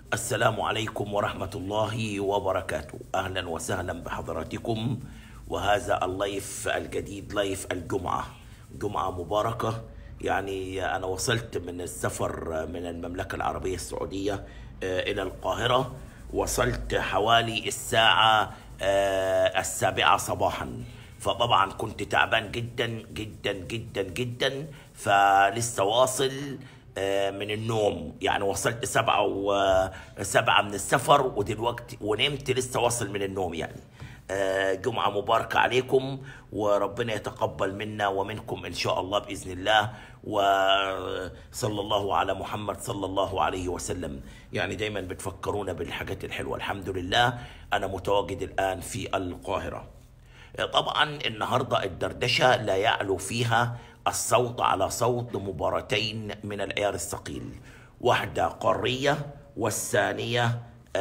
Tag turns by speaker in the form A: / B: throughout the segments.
A: السلام عليكم ورحمة الله وبركاته أهلا وسهلا بحضراتكم وهذا اللايف الجديد لايف الجمعة جمعة مباركة يعني أنا وصلت من السفر من المملكة العربية السعودية آه، إلى القاهرة وصلت حوالي الساعة آه، السابعة صباحا فطبعا كنت تعبان جدا جدا جدا جدا فلسه واصل آه، من النوم يعني وصلت سبعة وسبعة من السفر ودلوقتي ونمت لسه واصل من النوم يعني آه، جمعة مباركة عليكم وربنا يتقبل منا ومنكم إن شاء الله بإذن الله وصلى الله على محمد صلى الله عليه وسلم يعني دايما بتفكرونا بالحاجات الحلوة الحمد لله أنا متواجد الآن في القاهرة طبعا النهارده الدردشه لا يعلو فيها الصوت على صوت مباراتين من العيار الثقيل واحده قاريه والثانيه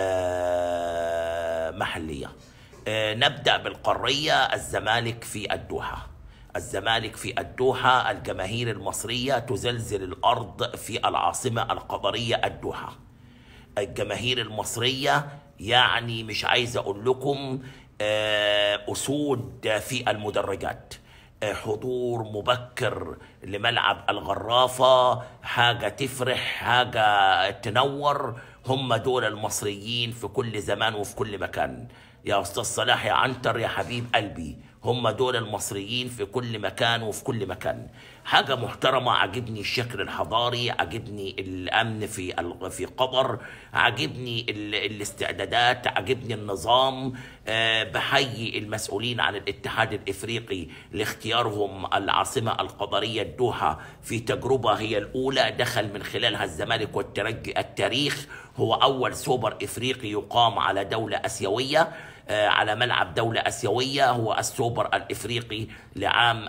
A: آه، محليه آه، نبدا بالقاريه الزمالك في الدوحه الزمالك في الدوحه الجماهير المصريه تزلزل الارض في العاصمه القطريه الدوحه الجماهير المصرية يعني مش عايز أقول لكم آه، أسود في المدرجات آه، حضور مبكر لملعب الغرافة حاجة تفرح حاجة تنور هم دول المصريين في كل زمان وفي كل مكان يا أستاذ صلاح يا عنتر يا حبيب قلبي هم دول المصريين في كل مكان وفي كل مكان حاجة محترمة عجبني الشكل الحضاري عجبني الأمن في ال- في قطر عجبني ال- الاستعدادات عجبني النظام آه، بحيي المسؤولين عن الاتحاد الإفريقي لاختيارهم العاصمة القطرية الدوحة في تجربة هي الأولى دخل من خلالها الزمالك والترجي التاريخ هو أول سوبر إفريقي يقام على دولة أسيوية آه، على ملعب دولة أسيوية هو السوبر الإفريقي لعام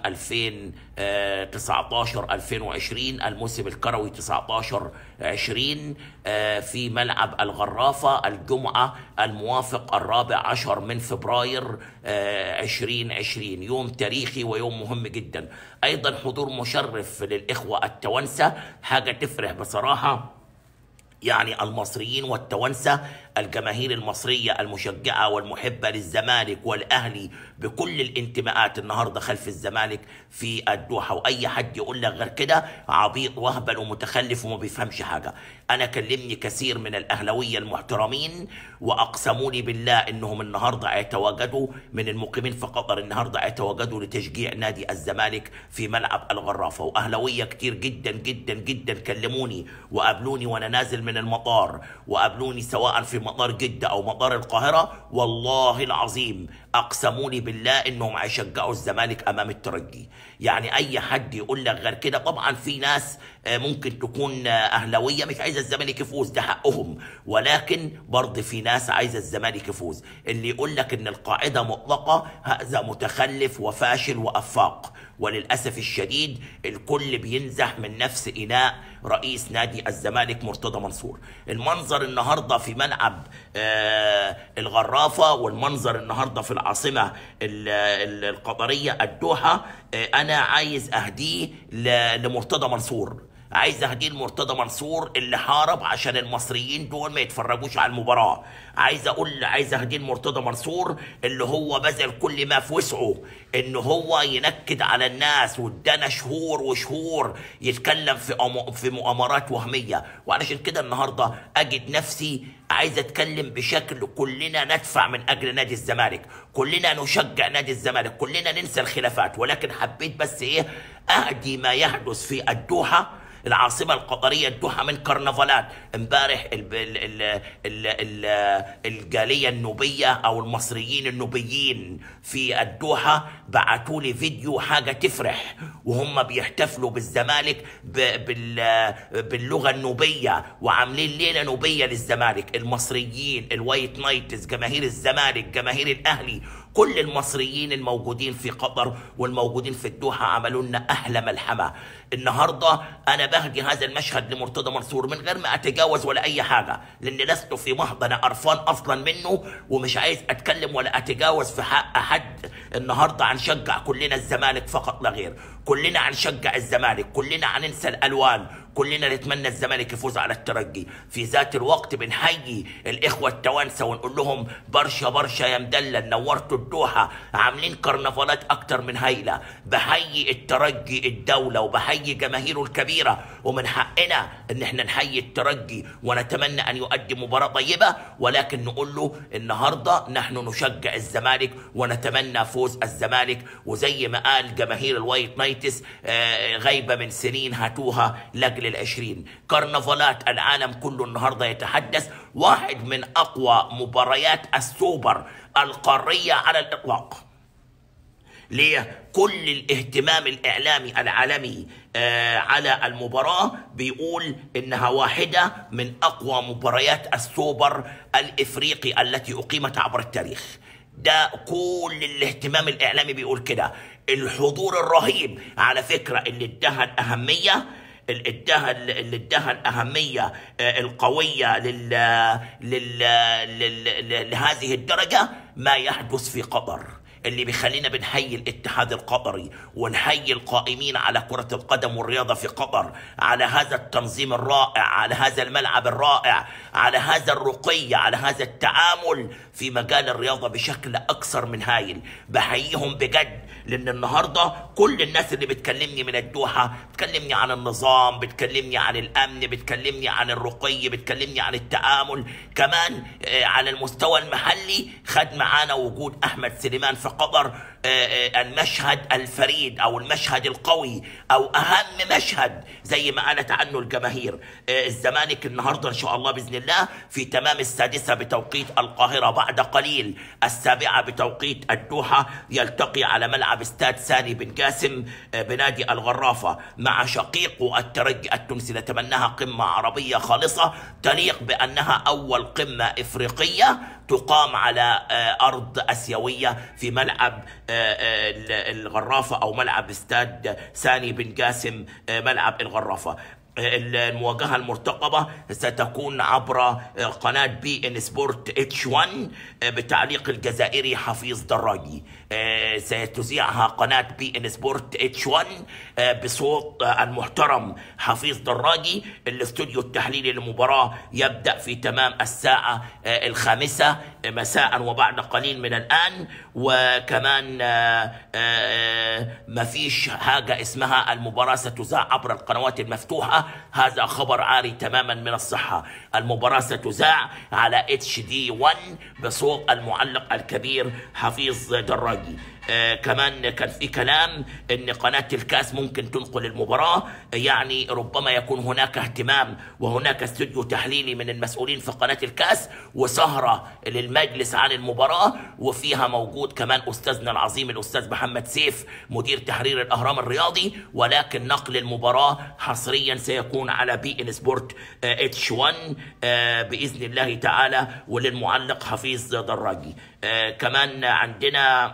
A: 2019 2020 الموسم الكروي 19 20 آه، في ملعب الغرافة الجمعة الموافق الرابع عشر من فبراير آه، 2020 يوم تاريخي ويوم مهم جدا أيضا حضور مشرف للإخوة التوانسة حاجة تفرح بصراحة يعني المصريين والتوانسة الجماهير المصرية المشجعة والمحبة للزمالك والأهلي بكل الانتماءات النهاردة خلف الزمالك في الدوحة وأي حد يقول لك غير كده عبيط وهبل ومتخلف وما بيفهمش حاجة أنا كلمني كثير من الأهلوية المحترمين وأقسموا لي بالله إنهم النهاردة يتواجدوا من المقيمين في قطر النهاردة يتواجدوا لتشجيع نادي الزمالك في ملعب الغرافة وأهلوية كتير جدا جدا جدا كلموني وقابلوني وأنا نازل من المطار وقابلوني سواء في مطار جدة أو مطار القاهرة والله العظيم أقسموا لي بالله إنهم هيشجعوا الزمالك أمام الترجي يعني أي حد يقول لك غير كده طبعا في ناس آه، ممكن تكون آه، أهلوية مش عايزة الزمالك يفوز ده حقهم ولكن برضه في ناس عايزة الزمالك يفوز اللي يقول لك إن القاعدة مطلقة هذا متخلف وفاشل وأفاق وللأسف الشديد الكل بينزح من نفس إناء رئيس نادي الزمالك مرتضى منصور المنظر النهاردة في ملعب آه الغرافة والمنظر النهاردة في العاصمة ال- ال- القطرية الدوحة آه أنا عايز أهديه ل- لمرتضى منصور عايز اهديه لمرتضى منصور اللي حارب عشان المصريين دول ما يتفرجوش على المباراه عايز اقول عايز اهديه لمرتضى منصور اللي هو بذل كل ما في وسعه ان هو ينكد على الناس وادانا شهور وشهور يتكلم في أم- في مؤامرات وهميه وعلشان كده النهارده اجد نفسي عايز اتكلم بشكل كلنا ندفع من اجل نادي الزمالك كلنا نشجع نادي الزمالك كلنا ننسى الخلافات ولكن حبيت بس ايه اهدي ما يحدث في الدوحه العاصمة القطرية الدوحة من كرنفالات امبارح ال- ال- ال- ال- ال- الجالية النوبية أو المصريين النوبيين في الدوحة بعتوا لي فيديو حاجة تفرح وهم بيحتفلوا بالزمالك ب- بال- باللغة النوبية وعاملين ليلة نوبية للزمالك المصريين الوايت نايتس جماهير الزمالك جماهير الأهلي كل المصريين الموجودين في قطر والموجودين في الدوحة عملوا لنا أحلى ملحمة النهاردة أنا بهدي هذا المشهد لمرتضى منصور من غير ما أتجاوز ولا أي حاجة لأن لست في محض أنا قرفان أصلا منه ومش عايز أتكلم ولا أتجاوز في حق أحد النهاردة هنشجع كلنا الزمالك فقط لا غير كلنا هنشجع الزمالك كلنا هننسى الألوان كلنا نتمنى الزمالك يفوز على الترجي في ذات الوقت بنحيي الاخوه التوانسه ونقول لهم برشا برشا يا مدلل نورتوا الدوحه عاملين كرنفالات اكتر من هايله بحيي الترجي الدوله وبحيي جماهيره الكبيره ومن حقنا ان احنا نحيي الترجي ونتمنى ان يقدم مباراه طيبه ولكن نقول له النهارده نحن نشجع الزمالك ونتمنى فوز الزمالك وزي ما قال جماهير الوايت نايتس آه، غايبه من سنين هاتوها لاجل العشرين كرنفالات العالم كله النهارده يتحدث واحد من اقوى مباريات السوبر القاريه على الاطلاق ليه كل الاهتمام الاعلامي العالمي آه على المباراه بيقول انها واحده من اقوى مباريات السوبر الافريقي التي اقيمت عبر التاريخ ده كل الاهتمام الاعلامي بيقول كده الحضور الرهيب على فكره اللي اداها الاهميه اللي اداها اللي اداها الاهميه آه، القويه لل لل لل- لهذه الدرجه ما يحدث في قطر اللي بيخلينا بنحيي الاتحاد القطري ونحيي القائمين على كرة القدم والرياضة في قطر على هذا التنظيم الرائع على هذا الملعب الرائع على هذا الرقي على هذا التعامل في مجال الرياضة بشكل أكثر من هايل بحييهم بجد لأن النهاردة كل الناس اللي بتكلمني من الدوحة بتكلمني عن النظام بتكلمني عن الأمن بتكلمني عن الرقي بتكلمني عن التعامل كمان آه، على المستوى المحلي خد معانا وجود أحمد سليمان في قطر آه، آه، المشهد الفريد او المشهد القوي او اهم مشهد زي ما قالت عنه الجماهير آه، الزمالك النهارده ان شاء الله باذن الله في تمام السادسه بتوقيت القاهره بعد قليل السابعه بتوقيت الدوحه يلتقي على ملعب استاد ساني بن جاسم آه، بنادي الغرافه مع شقيقه الترجي التونسي نتمناها قمه عربيه خالصه تليق بانها اول قمه افريقيه تقام على آه، ارض اسيويه في ملعب آه، آه، الغرافه او ملعب استاد ساني بن جاسم آه، ملعب الغرافه المواجهة المرتقبة ستكون عبر قناة بي ان سبورت اتش 1 بتعليق الجزائري حفيظ دراجي ستذيعها قناة بي ان سبورت اتش 1 بصوت المحترم حفيظ دراجي الاستوديو التحليلي للمباراة يبدأ في تمام الساعة الخامسة مساء وبعد قليل من الآن وكمان ما فيش حاجة اسمها المباراة ستذاع عبر القنوات المفتوحة هذا خبر عاري تماما من الصحة المباراة ستذاع على اتش دي 1 بصوت المعلق الكبير حفيظ دراجي آه كمان كان في كلام ان قناه الكاس ممكن تنقل المباراه يعني ربما يكون هناك اهتمام وهناك استوديو تحليلي من المسؤولين في قناه الكاس وسهره للمجلس عن المباراه وفيها موجود كمان استاذنا العظيم الاستاذ محمد سيف مدير تحرير الاهرام الرياضي ولكن نقل المباراه حصريا سيكون على بي ان سبورت آه اتش 1 آه باذن الله تعالى وللمعلق حفيظ دراجي آه كمان عندنا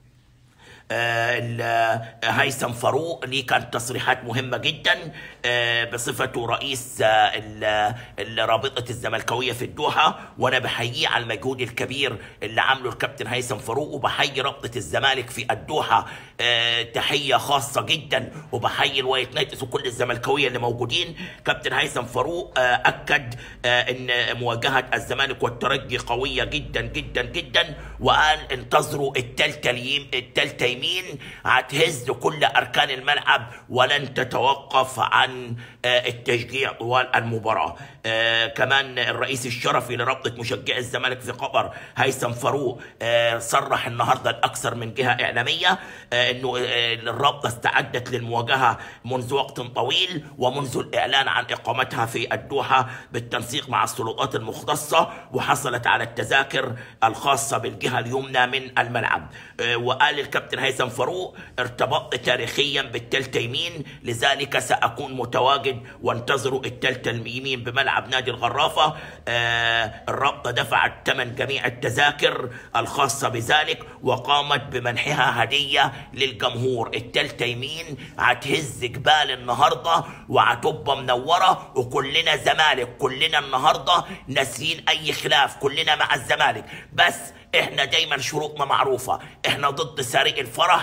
A: آه هيثم فاروق ليه كانت تصريحات مهمة جدا آه بصفته رئيس آه رابطة الزملكاوية في الدوحة وأنا بحييه على المجهود الكبير اللي عامله الكابتن هيثم فاروق وبحيي رابطة الزمالك في الدوحة تحية خاصة جدا وبحيي الوايت نايتس وكل الزملكاوية اللي موجودين كابتن هيثم فاروق أكد أن مواجهة الزمالك والترجي قوية جدا جدا جدا وقال انتظروا التالتة التالتة يمين هتهز كل اركان الملعب ولن تتوقف عن التشجيع طوال المباراه كمان الرئيس الشرفي لرابطه مشجعي الزمالك في قطر هيثم فاروق صرح النهارده لاكثر من جهه اعلاميه انه الرابطه استعدت للمواجهه منذ وقت طويل ومنذ الاعلان عن اقامتها في الدوحه بالتنسيق مع السلطات المختصه وحصلت على التذاكر الخاصه بالجهه اليمنى من الملعب وقال الكابتن هيثم فاروق ارتبطت تاريخيا بالتلت يمين لذلك سأكون متواجد وانتظروا التلت اليمين بملعب نادي الغرافة آه الرابطة دفعت ثمن جميع التذاكر الخاصة بذلك وقامت بمنحها هدية للجمهور التلت يمين هتهز جبال النهاردة وهتبقى منورة وكلنا زمالك كلنا النهاردة ناسيين أي خلاف كلنا مع الزمالك بس احنا دايما شروطنا معروفة احنا ضد سارق الفرح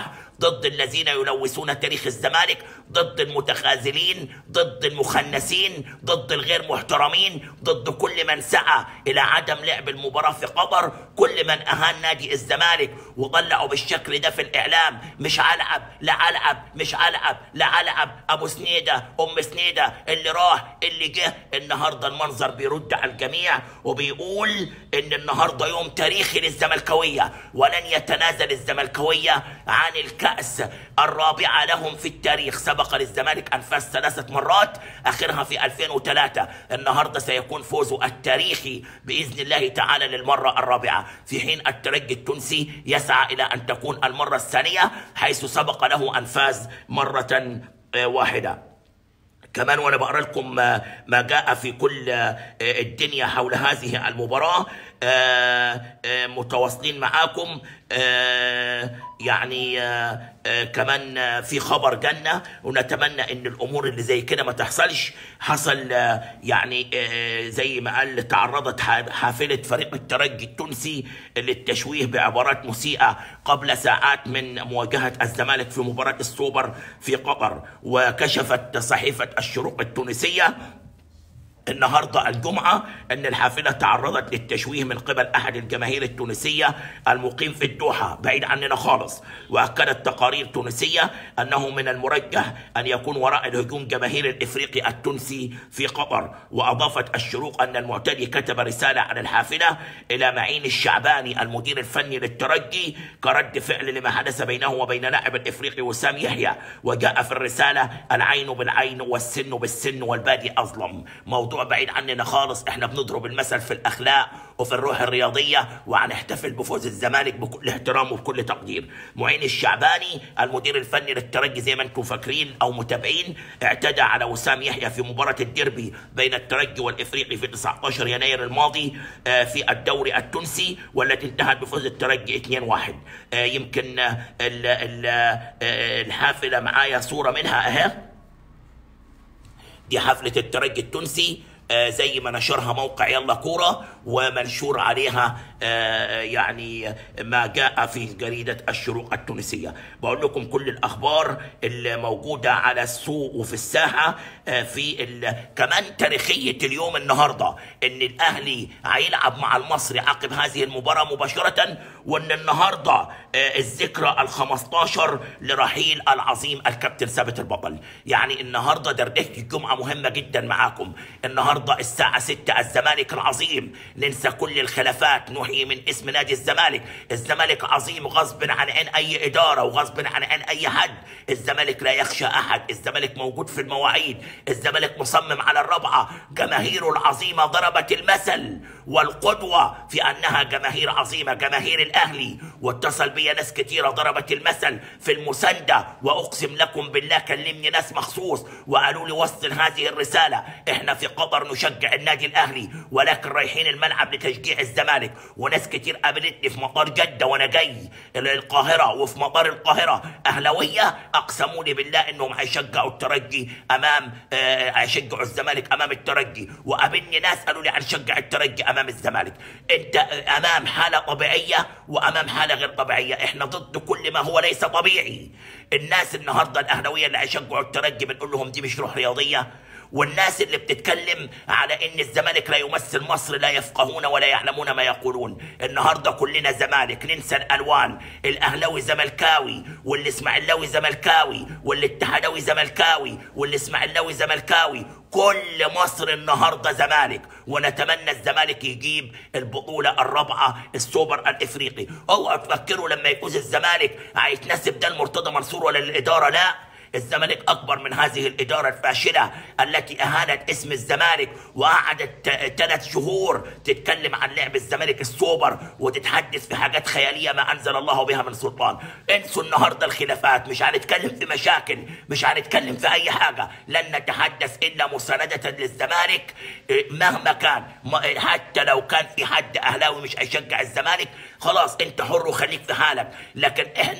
A: ضد الذين يلوثون تاريخ الزمالك ضد المتخاذلين ضد المخنسين ضد الغير محترمين ضد كل من سعى الى عدم لعب المباراه في قطر كل من اهان نادي الزمالك وطلعوا بالشكل ده في الاعلام مش هلعب لا العب مش هلعب لا العب ابو سنيده ام سنيده اللي راح اللي جه النهارده المنظر بيرد على الجميع وبيقول ان النهارده يوم تاريخي للزملكاويه ولن يتنازل الزملكاويه عن الكاس الرابعه لهم في التاريخ سبق للزمالك ان فاز ثلاثه مرات اخرها في 2003 النهارده سيكون فوزه التاريخي باذن الله تعالى للمره الرابعه في حين الترجي التونسي يسعى الى ان تكون المره الثانيه حيث سبق له ان فاز مره آه، واحده كمان وانا بقرا لكم ما, ما جاء في كل آه، الدنيا حول هذه المباراه آه، آه، متواصلين معاكم آه، يعني آه، آه، كمان آه، في خبر جنة ونتمنى ان الامور اللي زي كده ما تحصلش حصل آه، يعني آه، زي ما قال تعرضت ح- حافلة فريق الترجي التونسي للتشويه بعبارات مسيئة قبل ساعات من مواجهة الزمالك في مباراة السوبر في قطر وكشفت صحيفة الشروق التونسية النهارده الجمعه ان الحافله تعرضت للتشويه من قبل احد الجماهير التونسيه المقيم في الدوحه بعيد عننا خالص واكدت تقارير تونسيه انه من المرجح ان يكون وراء الهجوم جماهير الافريقي التونسي في قطر واضافت الشروق ان المعتدي كتب رساله على الحافله الى معين الشعباني المدير الفني للترجي كرد فعل لما حدث بينه وبين لاعب الافريقي وسام يحيى وجاء في الرساله العين بالعين والسن بالسن والبادي اظلم موضوع بعيد عننا خالص احنا بنضرب المثل في الاخلاق وفي الروح الرياضيه وهنحتفل بفوز الزمالك بكل احترام وبكل تقدير معين الشعباني المدير الفني للترجي زي ما انتم فاكرين او متابعين اعتدى على وسام يحيى في مباراه الديربي بين الترجي والافريقي في 19 يناير الماضي آه، في الدوري التونسي والتي انتهت بفوز الترجي 2-1 آه، يمكن آه، ال- ال- آه، الحافله معايا صوره منها اهي دي حفلة الترجي التونسي آه، زي ما نشرها موقع يلا كورة ومنشور عليها آه، يعني ما جاء في جريدة الشروق التونسية بقول لكم كل الأخبار اللي موجودة على السوق وفي الساحة آه، في ال... كمان تاريخية اليوم النهاردة إن الأهلي هيلعب مع المصري عقب هذه المباراة مباشرة وإن النهاردة آه، الذكرى ال 15 لرحيل العظيم الكابتن ثابت البطل يعني النهارده دردشه الجمعه مهمه جدا معاكم النهارده الساعه 6 الزمالك العظيم ننسى كل الخلافات نحيي من اسم نادي الزمالك الزمالك عظيم غصب عن عين اي اداره وغصب عن عين اي حد الزمالك لا يخشى احد الزمالك موجود في المواعيد الزمالك مصمم على الرابعه جماهيره العظيمه ضربت المثل والقدوه في انها جماهير عظيمه جماهير الاهلي واتصل بيا ناس كتيره ضربت المثل في المسانده واقسم لكم بالله كلمني ناس مخصوص وقالوا لي وصل هذه الرساله احنا في قطر نشجع النادي الاهلي ولكن رايحين الملعب لتشجيع الزمالك وناس كتير قابلتني في مطار جده وانا جاي الى القاهره وفي مطار القاهره اهلاويه اقسموا لي بالله انهم هيشجعوا الترجي امام آه، هيشجعوا الزمالك امام الترجي وقابلني ناس قالوا لي هنشجع الترجي امام الزمالك انت آه، امام حاله طبيعيه وامام حاله غير طبيعيه احنا ضد كل ما هو ليس طبيعي الناس النهارده الاهلاويه اللي هيشجعوا الترجي بنقول لهم دي مش روح رياضيه والناس اللي بتتكلم على ان الزمالك لا يمثل مصر لا يفقهون ولا يعلمون ما يقولون النهارده كلنا زمالك ننسى الالوان الاهلاوي زملكاوي والاسماعيلاوي زملكاوي والاتحاداوي زملكاوي والاسماعيلاوي زملكاوي كل مصر النهارده زمالك ونتمنى الزمالك يجيب البطوله الرابعه السوبر الافريقي اوعوا تفكروا لما يفوز الزمالك هيتنسب ده لمرتضى منصور ولا للاداره لا الزمالك اكبر من هذه الاداره الفاشله التي اهانت اسم الزمالك وقعدت ثلاث شهور تتكلم عن لعب الزمالك السوبر وتتحدث في حاجات خياليه ما انزل الله بها من سلطان انسوا النهارده الخلافات مش هنتكلم في مشاكل مش هنتكلم في اي حاجه لن نتحدث الا مسانده للزمالك إيه، مهما كان ما- حتى لو كان في حد اهلاوي مش هيشجع الزمالك خلاص انت حر وخليك في حالك لكن احنا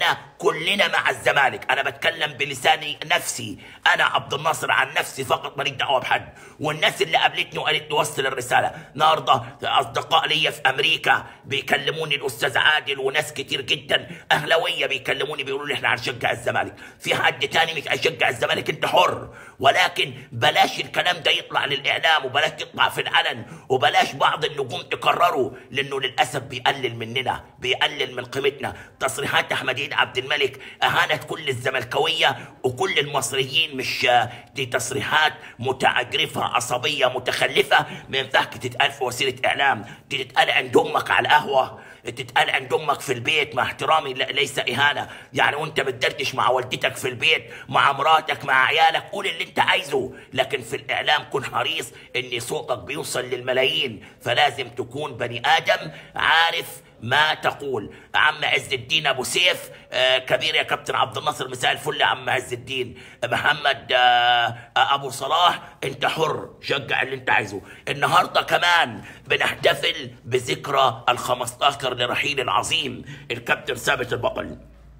A: كلنا مع الزمالك انا بتكلم بلساني نفسي انا عبد الناصر عن نفسي فقط ماليش دعوه بحد والناس اللي قابلتني وقالت لي وصل الرساله النهارده اصدقاء ليا في امريكا بيكلموني الاستاذ عادل وناس كتير جدا اهلاويه بيكلموني بيقولوا لي احنا هنشجع الزمالك في حد تاني مش هيشجع الزمالك انت حر ولكن بلاش الكلام ده يطلع للاعلام وبلاش يطلع في العلن وبلاش بعض النجوم تكرره لانه للاسف بيقلل مننا بيقلل من قيمتنا تصريحات احمد عيد عبد الملك اهانت كل الزملكاويه وكل المصريين مش دي تصريحات متعجرفه عصبيه متخلفه ما ينفعش تتقال في وسيله اعلام دي تتقال عند امك على القهوه تتقال عند امك في البيت مع احترامي لا- ليس اهانه يعني وانت بتدردش مع والدتك في البيت مع مراتك مع عيالك قول اللي انت عايزه لكن في الاعلام كن حريص ان صوتك بيوصل للملايين فلازم تكون بني ادم عارف ما تقول عم عز الدين ابو سيف آه كبير يا كابتن عبد الناصر مساء الفل يا عم عز الدين محمد آه آه ابو صلاح انت حر شجع اللي انت عايزه النهارده كمان بنحتفل بذكرى ال 15 لرحيل العظيم الكابتن ثابت البطل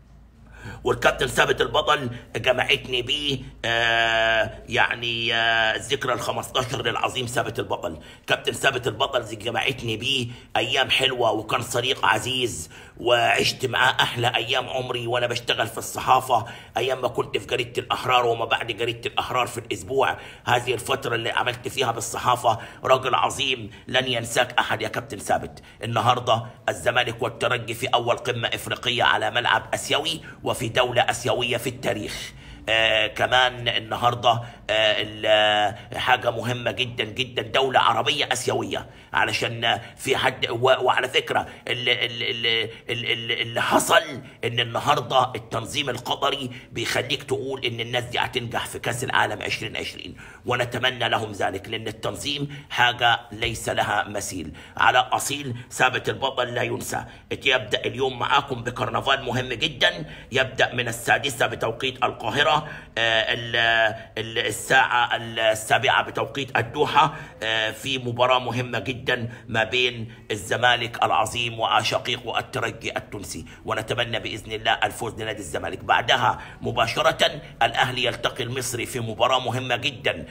A: والكابتن ثابت البطل جمعتني بيه آه يعني آه ذكرى ال 15 للعظيم ثابت البطل كابتن ثابت البطل زي جمعتني بيه ايام حلوه وكان صديق عزيز وعشت معاه احلى ايام عمري وانا بشتغل في الصحافه ايام ما كنت في جريده الاحرار وما بعد جريده الاحرار في الاسبوع هذه الفتره اللي عملت فيها بالصحافه راجل عظيم لن ينساك احد يا كابتن ثابت النهارده الزمالك والترجي في اول قمه افريقيه على ملعب اسيوي وفي دوله اسيويه في التاريخ آه كمان النهارده آه ال- آه، حاجه مهمه جدا جدا دوله عربيه اسيويه علشان في حد و- وعلى فكره اللي, اللي, اللي, اللي حصل ان النهارده التنظيم القطري بيخليك تقول ان الناس دي هتنجح في كاس العالم 2020 ونتمنى لهم ذلك لان التنظيم حاجه ليس لها مثيل على اصيل ثابت البطل لا ينسى يبدا اليوم معاكم بكرنفال مهم جدا يبدا من السادسه بتوقيت القاهره آه، ال- ال- الساعه السابعه بتوقيت الدوحه آه، في مباراه مهمه جدا ما بين الزمالك العظيم وشقيقه الترجي التونسي ونتمنى باذن الله الفوز لنادي الزمالك بعدها مباشره الاهلي يلتقي المصري في مباراه مهمه جدا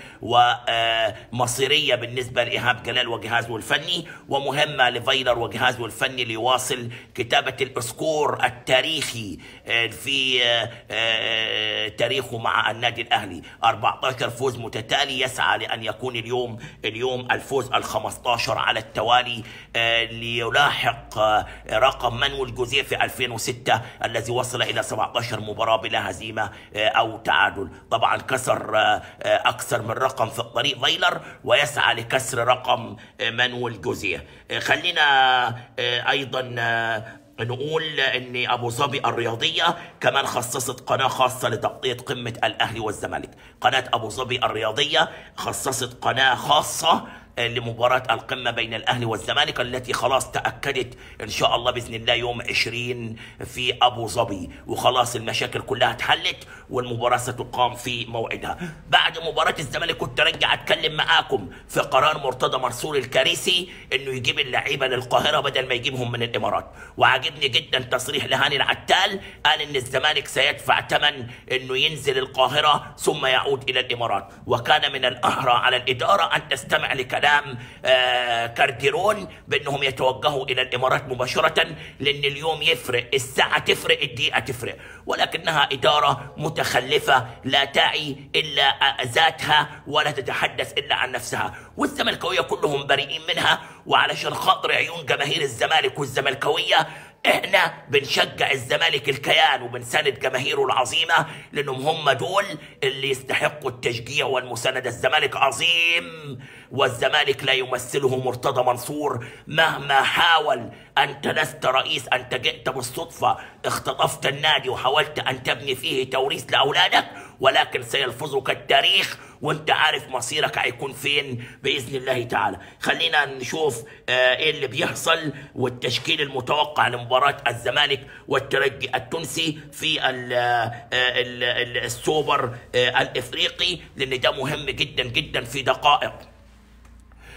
A: ومصيريه بالنسبه لايهاب جلال وجهازه الفني ومهمه لفايلر وجهازه الفني ليواصل كتابه الاسكور التاريخي آه، في آه، آه، تاريخه مع النادي الاهلي 14 فوز متتالي يسعى لان يكون اليوم اليوم الفوز ال 15 على التوالي آه، ليلاحق آه، رقم منوي جوزيه في 2006 الذي وصل الى 17 مباراه بلا هزيمه آه، او تعادل طبعا كسر آه، آه، اكثر من رقم في الطريق فايلر ويسعى لكسر رقم آه، مانويل جوزيه آه، خلينا آه، ايضا آه، نقول ان ابو ظبي الرياضيه كمان خصصت قناه خاصه لتغطيه قمه الاهلي والزمالك قناه ابو ظبي الرياضيه خصصت قناه خاصه لمباراة القمة بين الأهلي والزمالك التي خلاص تأكدت إن شاء الله بإذن الله يوم 20 في أبو ظبي وخلاص المشاكل كلها اتحلت والمباراة ستقام في موعدها بعد مباراة الزمالك كنت أرجع أتكلم معاكم في قرار مرتضى منصور الكارثي إنه يجيب اللعيبة للقاهرة بدل ما يجيبهم من الإمارات وعجبني جدا تصريح لهاني العتال قال إن الزمالك سيدفع ثمن إنه ينزل القاهرة ثم يعود إلى الإمارات وكان من الأحرى على الإدارة أن تستمع لكلام آه كارديرون بأنهم يتوجهوا إلى الإمارات مباشرة لأن اليوم يفرق الساعة تفرق الدقيقة تفرق ولكنها إدارة متخلفة لا تعي إلا ذاتها ولا تتحدث إلا عن نفسها والزملكاوية كلهم بريئين منها وعلشان خاطر عيون جماهير الزمالك والزملكاوية احنا بنشجع الزمالك الكيان وبنساند جماهيره العظيمه لانهم هم دول اللي يستحقوا التشجيع والمسانده الزمالك عظيم والزمالك لا يمثله مرتضى منصور مهما حاول انت لست رئيس انت جئت بالصدفه اختطفت النادي وحاولت ان تبني فيه توريث لاولادك ولكن سيلفظك التاريخ وانت عارف مصيرك هيكون فين باذن الله تعالى خلينا نشوف آه ايه اللي بيحصل والتشكيل المتوقع لمباراه الزمالك والترجي التونسي في ال ال ال السوبر آه الافريقي لان ده مهم جدا جدا في دقائق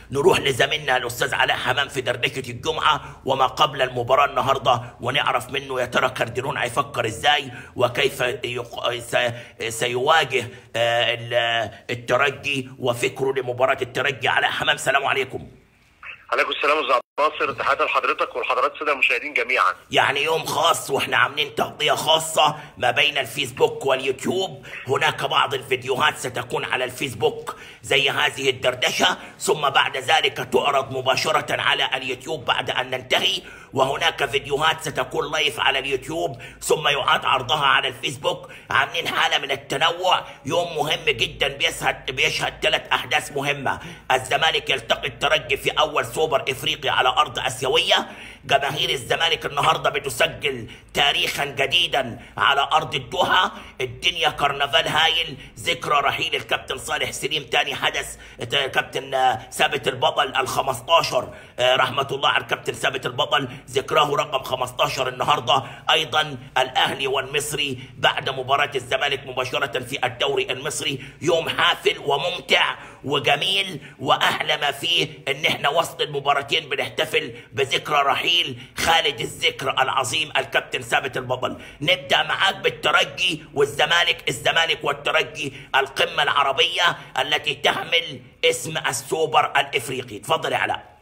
A: نروح لزميلنا الاستاذ علاء حمام في دردشه الجمعه وما قبل المباراه النهارده ونعرف منه يا ترى كارديرون هيفكر ازاي وكيف يق... س... سيواجه آه، ال- الترجي وفكره لمباراه الترجي علاء حمام سلام عليكم
B: عليكم السلام استاذ عبد الناصر تحياتي لحضرتك ولحضرات الساده المشاهدين جميعا
A: يعني يوم خاص واحنا عاملين تغطية خاصة ما بين الفيسبوك واليوتيوب هناك بعض الفيديوهات ستكون على الفيسبوك زي هذه الدردشة ثم بعد ذلك تعرض مباشرة على اليوتيوب بعد أن ننتهي وهناك فيديوهات ستكون لايف على اليوتيوب ثم يعاد عرضها على الفيسبوك عاملين حالة من التنوع يوم مهم جدا بيشهد بيشهد ثلاث أحداث مهمة الزمالك يلتقي الترجي في أول سوبر إفريقي على أرض آسيوية جماهير الزمالك النهارده بتسجل تاريخا جديدا على ارض الدوحه الدنيا كرنفال هايل ذكرى رحيل الكابتن صالح سليم تاني حدث كابتن آه، ثابت البطل ال 15 آه، رحمه الله على الكابتن ثابت البطل ذكراه رقم 15 النهارده ايضا الاهلي والمصري بعد مباراه الزمالك مباشره في الدوري المصري يوم حافل وممتع وجميل واحلى ما فيه ان احنا وسط المباراتين بنحتفل بذكرى رحيل خالد الذكر العظيم الكابتن ثابت البطل نبدا معاك بالترجي والزمالك الزمالك والترجي القمه العربيه التي تحمل اسم السوبر الافريقي تفضل يا علاء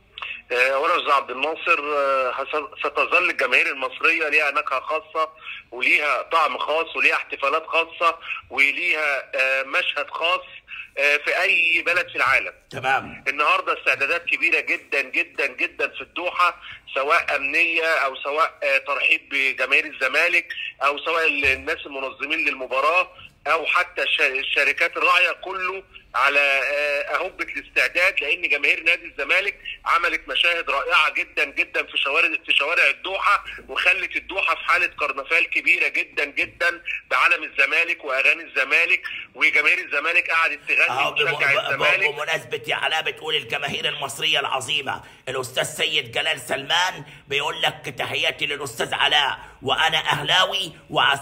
B: آه، اولا استاذ عبد الناصر آه، هس- ستظل الجماهير المصريه ليها نكهه خاصه وليها طعم خاص وليها احتفالات خاصه وليها آه، مشهد خاص آه، في اي بلد في العالم
A: تمام
B: النهارده استعدادات كبيره جدا جدا جدا في الدوحه سواء امنيه او سواء آه، ترحيب بجماهير الزمالك او سواء ال- الناس المنظمين للمباراه او حتى الش- الشركات الراعيه كله على آه، اهبه الاستعداد لان جماهير نادي الزمالك عملت مشاهد رائعه جدا جدا في شوارع في شوارع الدوحه وخلت الدوحه في حاله كرنفال كبيره جدا جدا بعلم الزمالك واغاني الزمالك وجماهير الزمالك قعدت تغني
A: أهو بم-
B: وتشجع
A: ب-
B: الزمالك
A: بمناسبة يا علاء بتقول الجماهير المصرية العظيمة الأستاذ سيد جلال سلمان بيقول لك تحياتي للأستاذ علاء وأنا أهلاوي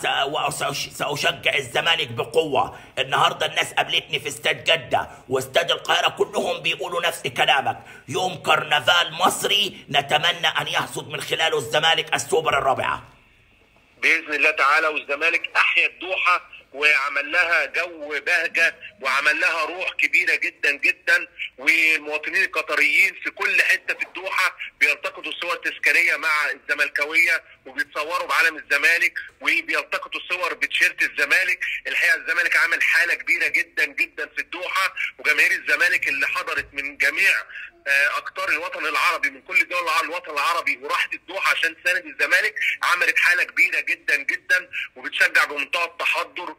A: وسأشجع الزمالك بقوة النهاردة الناس قابلتني في استاد جدة واستاد القاهرة كلهم بيقولوا نفس كلامك يوم كرنفال مصري نتمنى أن يحصد من خلاله الزمالك السوبر الرابعة
B: باذن الله تعالى والزمالك احيا الدوحه وعمل لها جو بهجه وعمل لها روح كبيره جدا جدا والمواطنين القطريين في كل حته في الدوحه بيلتقطوا صور تذكاريه مع الزملكاويه وبيتصوروا بعلم الزمالك وبيلتقطوا صور بتيشيرت الزمالك الحقيقه الزمالك عمل حاله كبيره جدا جدا في الدوحه وجماهير الزمالك اللي حضرت من جميع آه، اقطار الوطن العربي من كل دول الع- الوطن العربي وراحت الدوحه عشان تساند الزمالك عملت حاله كبيره جدا جدا وبتشجع بمنتهى التحضر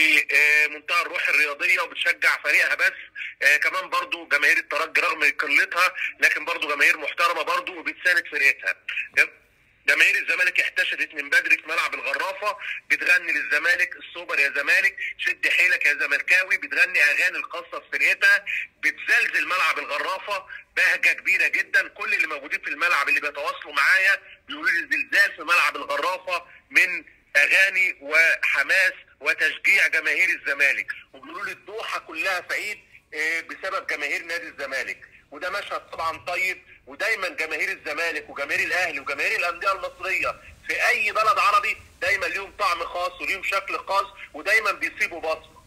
B: ومنتهى الروح الرياضيه وبتشجع فريقها بس آه، كمان برضو جماهير الترجي رغم قلتها لكن برضو جماهير محترمه برضو وبتساند فرقتها جم- جماهير الزمالك احتشدت من بدري في ملعب الغرافه بتغني للزمالك السوبر يا زمالك شد حيلك يا زملكاوي بتغني اغاني الخاصه في فرقتها بتزلزل ملعب الغرافه بهجه كبيره جدا كل اللي موجودين في الملعب اللي بيتواصلوا معايا بيقولوا لي زلزال في ملعب الغرافه من اغاني وحماس وتشجيع جماهير الزمالك وبيقولوا لي الدوحه كلها في عيد آه، بسبب جماهير نادي الزمالك وده مشهد طبعا طيب ودايما جماهير الزمالك وجماهير الاهلي وجماهير الانديه المصريه في اي بلد عربي دايما ليهم طعم خاص وليهم شكل خاص ودايما بيسيبوا بصمه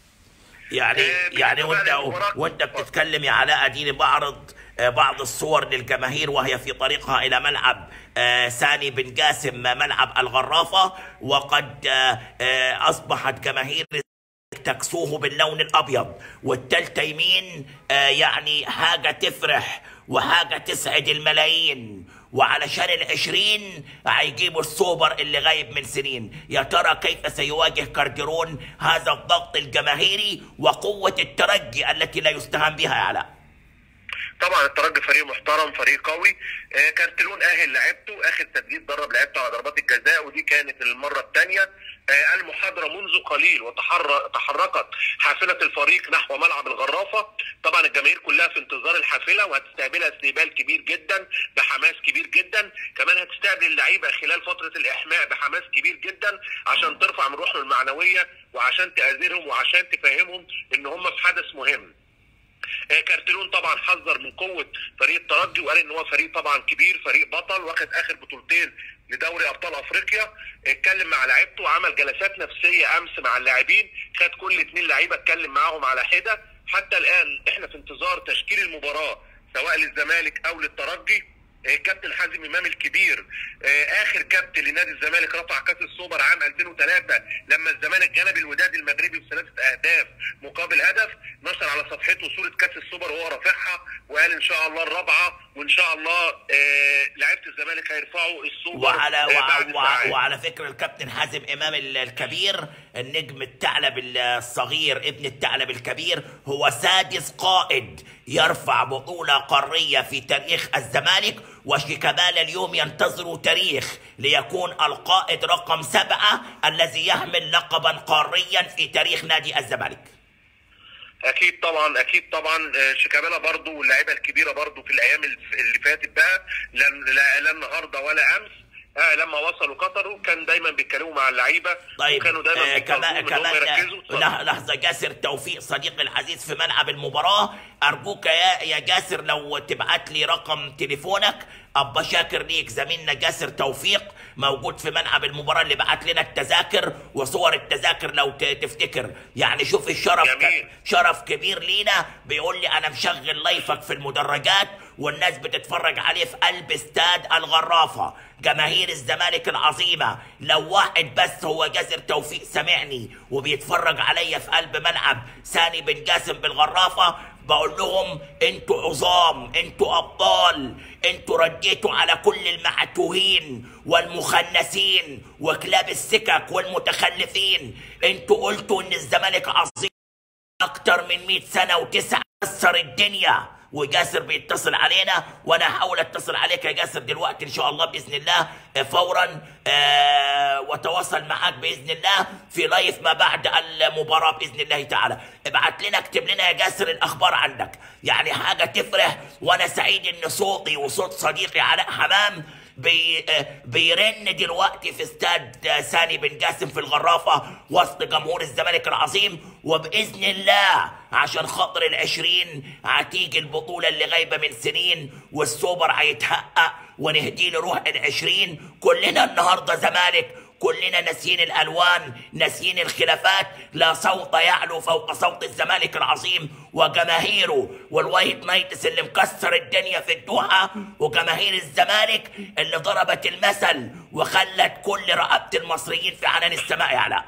A: يعني
B: آه،
A: يعني
B: بالنسبة
A: وانت
B: للمباراة-
A: وانت بتتكلم يا علاء اديني بعرض آه، بعض الصور للجماهير وهي في طريقها الى ملعب آه، ساني بن جاسم ملعب الغرافه وقد آه، آه، اصبحت جماهير تكسوه باللون الابيض والتالتة يمين آه، يعني حاجه تفرح وحاجه تسعد الملايين وعلشان العشرين هيجيبوا السوبر اللي غايب من سنين يا ترى كيف سيواجه كارديرون هذا الضغط الجماهيري وقوة الترجي التي لا يستهان بها يا علاء
B: طبعا الترجي فريق محترم فريق قوي آه، كارتلون اهل لعبته اخر تسديد درب لعبته على ضربات الجزاء ودي كانت المره الثانيه المحاضره منذ قليل وتحركت حافله الفريق نحو ملعب الغرافه طبعا الجماهير كلها في انتظار الحافله وهتستقبلها استقبال كبير جدا بحماس كبير جدا كمان هتستقبل اللعيبه خلال فتره الاحماء بحماس كبير جدا عشان ترفع من روحهم المعنويه وعشان تاذرهم وعشان تفهمهم ان هم في حدث مهم آه، كارتلون طبعا حذر من قوه فريق الترجي وقال ان هو فريق طبعا كبير فريق بطل واخد اخر بطولتين لدوري ابطال افريقيا اتكلم مع لعيبته وعمل جلسات نفسيه امس مع اللاعبين خد كل اثنين لعيبه اتكلم معاهم على حده حتى الان احنا في انتظار تشكيل المباراه سواء للزمالك او للترجي آه، كابتن حازم امام الكبير آه، اخر كابتن لنادي الزمالك رفع كاس السوبر عام 2003 لما الزمالك غلب الوداد المغربي بثلاثه اهداف مقابل هدف نشر على صفحته صوره كاس السوبر وهو رافعها وقال ان شاء الله الرابعه وان شاء الله آه، لعيبه الزمالك هيرفعوا السوبر
A: وعلى
B: آه،
A: وع
B: بعد
A: وع
B: ساعات.
A: وعلى فكره الكابتن حازم امام ال- الكبير النجم الثعلب الصغير ابن الثعلب الكبير هو سادس قائد يرفع بطوله قاريه في تاريخ الزمالك وشيكابالا اليوم ينتظر تاريخ ليكون القائد رقم سبعه الذي يحمل لقبا قاريا في تاريخ نادي الزمالك
B: اكيد طبعا اكيد طبعا آه، شيكابالا برضو واللعيبه الكبيره برضو في الايام الف- اللي فاتت بقى لا لا لا النهارده ولا امس آه لما وصلوا قطر كان دايما بيتكلموا مع اللعيبه
A: طيب
B: وكانوا دايما
A: آه
B: بيطالبوهم
A: كمان
B: ان هم
A: كمان
B: يركزوا
A: آه، لح- لحظه جاسر توفيق صديقي العزيز في ملعب المباراه ارجوك يا يا جاسر لو تبعت لي رقم تليفونك ابا شاكر ليك زميلنا جاسر توفيق موجود في ملعب المباراه اللي بعت لنا التذاكر وصور التذاكر لو ت- تفتكر يعني شوف الشرف
B: جميل.
A: كان شرف كبير لينا بيقول لي انا مشغل لايفك في المدرجات والناس بتتفرج عليه في قلب استاد الغرافه جماهير الزمالك العظيمه لو واحد بس هو جاسر توفيق سامعني وبيتفرج عليا في قلب ملعب ساني بن جاسم بالغرافه بقول لهم انتوا عظام انتوا ابطال انتوا رديتوا على كل المعتوهين والمخنثين وكلاب السكك والمتخلفين انتوا قلتوا ان الزمالك عظيم اكتر من 100 سنه وتسعه كسر الدنيا وجاسر بيتصل علينا وانا هحاول اتصل عليك يا جاسر دلوقتي ان شاء الله باذن الله آه، فورا آه وتواصل معاك باذن الله في لايف ما بعد المباراه باذن الله تعالى ابعت لنا اكتب لنا يا جاسر الاخبار عندك يعني حاجه تفرح وانا سعيد ان صوتي وصوت صديقي علاء حمام بي آه، بيرن دلوقتي في استاد آه، ساني بن جاسم في الغرافة وسط جمهور الزمالك العظيم وبإذن الله عشان خاطر العشرين هتيجي البطولة اللي غايبة من سنين والسوبر هيتحقق ونهدي له روح العشرين كلنا النهاردة زمالك كلنا ناسيين الالوان ناسيين الخلافات لا صوت يعلو فوق صوت الزمالك العظيم وجماهيره والوايت نايتس اللي مكسر الدنيا في الدوحه وجماهير الزمالك اللي ضربت المثل وخلت كل رقبه المصريين في عنان السماء يعلى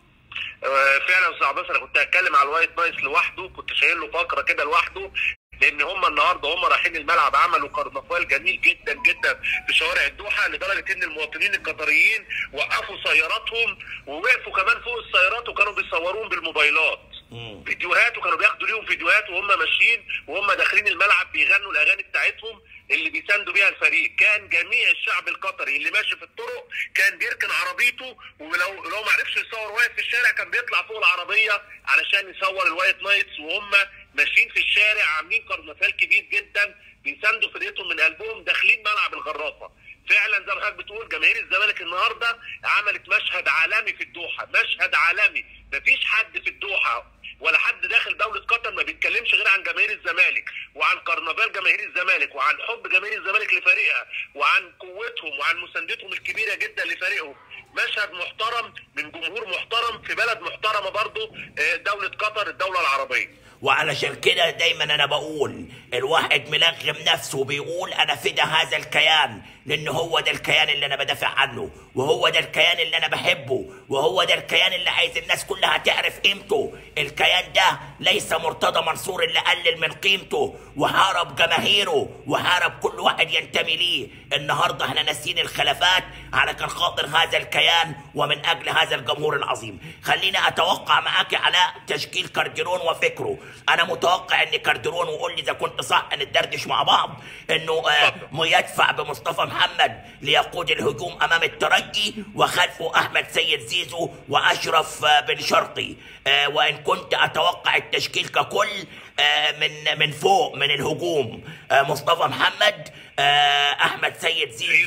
B: آه، فعلا استاذ عباس انا كنت هتكلم على الوايت نايس لوحده كنت شايل له فقره كده لوحده لان هم النهارده هم رايحين الملعب عملوا كرنفال جميل جدا جدا في شوارع الدوحه لدرجه ان المواطنين القطريين وقفوا سياراتهم ووقفوا كمان فوق السيارات وكانوا بيصوروهم بالموبايلات فيديوهات وكانوا بياخدوا ليهم فيديوهات وهم ماشيين وهم داخلين الملعب بيغنوا الاغاني بتاعتهم اللي بيساندوا بيها الفريق كان جميع الشعب القطري اللي ماشي في الطرق كان بيركن عربيته ولو لو ما عرفش يصور واقف في الشارع كان بيطلع فوق العربيه علشان يصور الوايت نايتس وهم ماشيين في الشارع عاملين كرنفال كبير جدا بيساندوا فرقتهم من قلبهم داخلين ملعب الغرافه فعلا زي ما حضرتك بتقول جماهير الزمالك النهارده عملت مشهد عالمي في الدوحه مشهد عالمي مفيش حد في الدوحه ولا حد داخل دوله قطر ما بيتكلمش غير عن جماهير الزمالك وعن كرنفال جماهير الزمالك وعن حب جماهير الزمالك لفريقها وعن قوتهم وعن مساندتهم الكبيره جدا لفريقهم مشهد محترم من جمهور محترم في بلد محترمه برضه آه، دوله قطر الدوله العربيه
A: وعلشان كده دايما انا بقول الواحد ملغم نفسه وبيقول انا فدا هذا الكيان لان هو ده الكيان اللي انا بدافع عنه وهو ده الكيان اللي انا بحبه وهو ده الكيان اللي عايز الناس كلها تعرف قيمته الكيان ده ليس مرتضى منصور اللي قلل من قيمته وحارب جماهيره وحارب كل واحد ينتمي ليه النهارده احنا ناسيين الخلافات على كان خاطر هذا الكيان ومن اجل هذا الجمهور العظيم خلينا اتوقع معاك علاء تشكيل كارديرون وفكره انا متوقع ان كارديرون وقول لي اذا كنت صح ندردش مع بعض انه آه
B: اتفضل.
A: يدفع بمصطفى محمد ليقود الهجوم امام الترجي وخلفه احمد سيد زيزو واشرف آه، بن شرقي آه، وان كنت اتوقع التشكيل ككل آه، من من فوق من الهجوم آه، مصطفى محمد آه، احمد سيد زيزو
B: زيزو.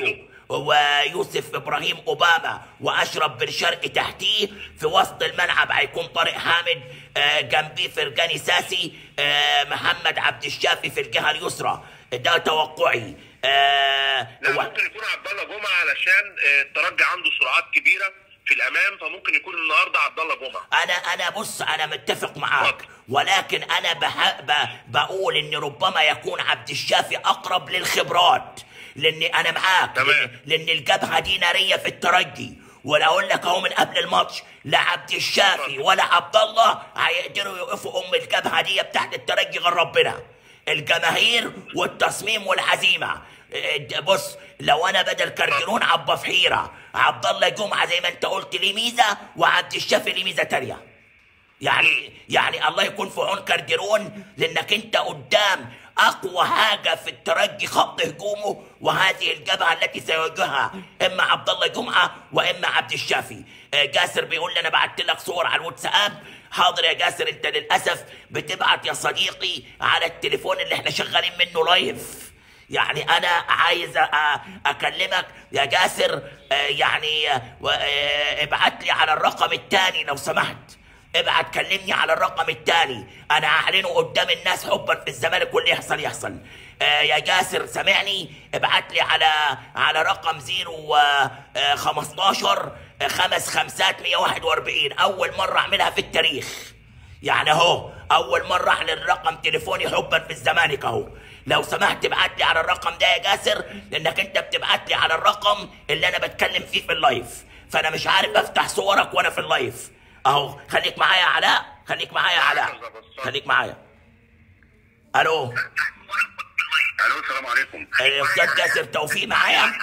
A: ويوسف ابراهيم اوباما واشرف بن شرقي تحتيه في وسط الملعب هيكون طارق حامد آه، جنبيه فرجاني ساسي آه، محمد عبد الشافي في الجهه اليسرى ده توقعي آه،
B: لا
A: و-
B: ممكن يكون عبد الله جمعه علشان آه، الترجي عنده سرعات كبيره في الامام فممكن يكون النهارده عبد الله جمعه
A: انا انا بص انا متفق معاك ولكن انا بح... ب... بقول ان ربما يكون عبد الشافي اقرب للخبرات لان انا معاك
B: تمام.
A: لان, لأن الجبهه دي ناريه في الترجي ولا اقول لك اهو من قبل الماتش لا عبد الشافي ولا عبد الله هيقدروا يوقفوا ام الجبهه دي بتاعت الترجي غير ربنا الجماهير والتصميم والعزيمه إيه، بص لو انا بدل كارجرون عبا في حيره عبد الله جمعه زي ما انت قلت ليه ميزه وعبد الشافي ليه ميزه تانيه يعني يعني الله يكون في عون كارديرون لانك انت قدام اقوى حاجه في الترجي خط هجومه وهذه الجبهه التي سيواجهها اما عبد الله جمعه واما عبد الشافي آه، جاسر بيقول لي انا بعت لك صور على الواتساب حاضر يا جاسر انت للاسف بتبعت يا صديقي على التليفون اللي احنا شغالين منه لايف يعني انا عايز أ- اكلمك يا جاسر آه، يعني آه، و- آه، ابعت لي على الرقم الثاني لو سمحت ابعت كلمني على الرقم التالي انا هعلنه قدام الناس حبا في الزمالك واللي يحصل يحصل آه يا جاسر سامعني ابعت لي على على رقم 0 آه 15 آه، خمس خمسات 141 اول مره اعملها في التاريخ يعني اهو اول مره اعلن رقم تليفوني حبا في الزمالك اهو لو سمحت ابعت لي على الرقم ده يا جاسر لانك انت بتبعت لي على الرقم اللي انا بتكلم فيه في اللايف فانا مش عارف افتح صورك وانا في اللايف اهو خليك معايا يا علاء خليك معايا يا علاء خليك معايا الو
B: الو السلام عليكم
A: الاستاذ جاسر توفيق معايا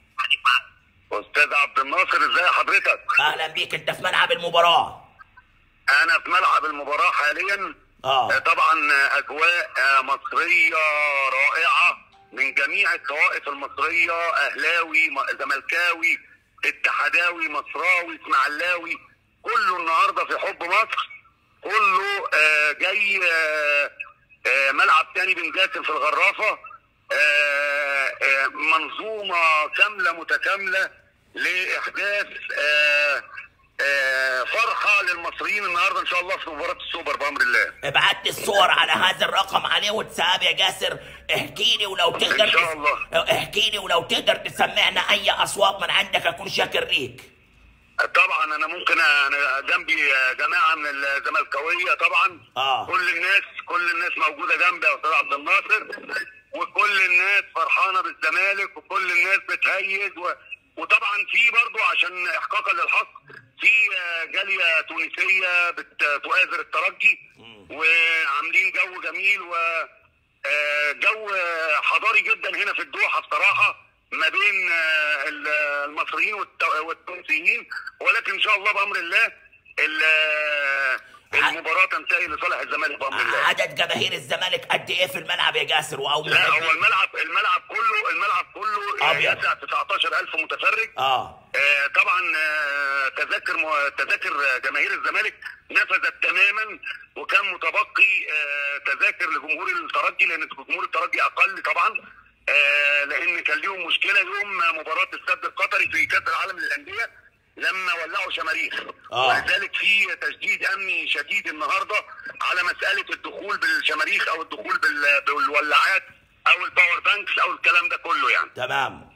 B: استاذ عبد الناصر ازاي حضرتك
A: اهلا بيك انت في ملعب المباراه
B: انا في ملعب المباراه حاليا
A: اه
B: آه، طبعا آه، اجواء آه، مصريه رائعه من جميع الطوائف المصريه اهلاوي م- زملكاوي اتحداوي مصراوي اسماعيلاوي كله النهارده في حب مصر كله آه، جاي آه، آه، ملعب تاني بن جاسم في الغرافه آه، آه، منظومه كامله متكامله لاحداث آه، آه، فرحه للمصريين النهارده ان شاء الله في مباراه السوبر بامر الله
A: ابعت لي الصور على هذا الرقم عليه واتساب يا جاسر احكي لي ولو تقدر
B: إن شاء الله.
A: احكي لي ولو تقدر تسمعنا اي اصوات من عندك اكون شاكر ليك
B: طبعا انا ممكن انا جنبي جماعه من الزملكاويه طبعا
A: آه.
B: كل الناس كل الناس موجوده جنبي يا استاذ عبد الناصر وكل الناس فرحانه بالزمالك وكل الناس بتهيج و... وطبعا في برضو عشان احقاقا للحق في آه، جاليه تونسيه بتؤازر الترجي وعاملين جو جميل و آه، جو حضاري جدا هنا في الدوحه بصراحه ما بين آه، المصريين والت- والتونسيين ولكن ان شاء الله بامر الله ال- آه، المباراه تنتهي لصالح الزمالك بامر الله
A: عدد جماهير الزمالك قد ايه في الملعب يا جاسر واو
B: لا هو الملعب الملعب كله الملعب كله آه،
A: أبيض.
B: يسع 19000 متفرج
A: اه
B: آه، طبعا آه، تذاكر م- تذاكر جماهير الزمالك نفذت تماما وكان متبقي آه، تذاكر لجمهور الترجي لان جمهور الترجي اقل طبعا آه، لان كان ليهم مشكله يوم مباراه السد القطري في كاس العالم للانديه لما ولعوا شماريخ
A: آه.
B: ولذلك في تشديد امني شديد النهارده على مساله الدخول بالشماريخ او الدخول بال- بالولاعات او الباور بانكس او الكلام ده كله يعني
A: تمام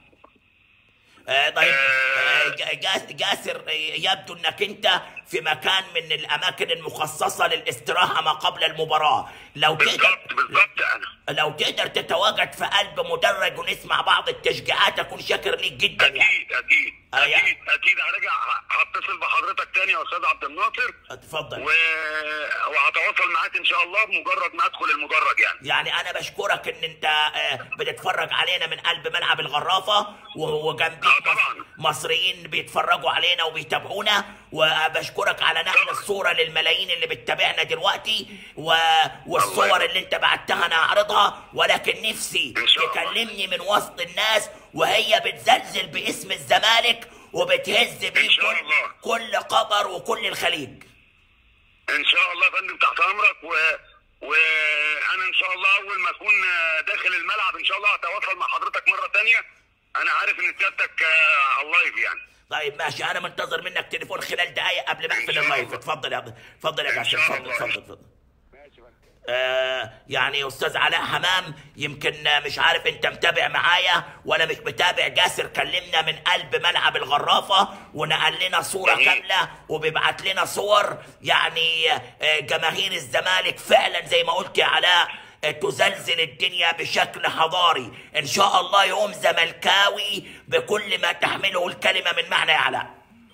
A: آه طيب
B: آه.
A: آه ج- جاس- جاسر آه، يبدو انك انت في مكان من الاماكن المخصصه للاستراحه ما قبل المباراه لو تقدر
B: بالظبط بالظبط انا
A: لو تقدر تتواجد في قلب مدرج ونسمع بعض التشجيعات اكون شاكر ليك جدا يعني
B: اكيد اكيد
A: آه، يعني.
B: اكيد اكيد هرجع ه- هتصل بحضرتك تاني يا استاذ عبد الناصر
A: اتفضل
B: و... وهتواصل معاك ان شاء الله بمجرد ما ادخل المدرج يعني
A: يعني انا بشكرك ان انت آه، بتتفرج علينا من قلب ملعب الغرافه و- وجنبيك
B: آه، طبعاً.
A: مصريين بيتفرجوا علينا وبيتابعونا وبشكرك على نقل
B: طبعاً.
A: الصوره للملايين اللي بتتابعنا دلوقتي و... والصور
B: الله
A: اللي انت بعتها انا هعرضها ولكن نفسي
B: إن شاء الله.
A: تكلمني من وسط الناس وهي بتزلزل باسم الزمالك وبتهز بيه
B: إن شاء
A: كل,
B: الله.
A: كل قطر وكل الخليج
B: ان شاء الله يا فندم تحت امرك و... وانا ان شاء الله اول ما اكون داخل الملعب ان شاء الله هتواصل مع حضرتك مره تانية انا عارف ان سيادتك آه، على اللايف يعني
A: طيب ماشي انا منتظر منك تليفون خلال دقائق قبل ما
B: إن
A: اقفل
B: شاء
A: اللايف
B: الله.
A: اتفضل يا اتفضل يا
B: إن
A: قاسم
B: شاء
A: اتفضل
B: الله.
A: اتفضل اتفضل آه يعني استاذ علاء حمام يمكن آه، مش عارف انت متابع معايا ولا مش متابع جاسر كلمنا من قلب ملعب الغرافه ونقل لنا صوره
B: جميل.
A: كامله وبيبعت لنا صور يعني آه، جماهير الزمالك فعلا زي ما قلت يا علاء آه، تزلزل الدنيا بشكل حضاري ان شاء الله يوم زملكاوي بكل ما تحمله الكلمه من معنى يا علاء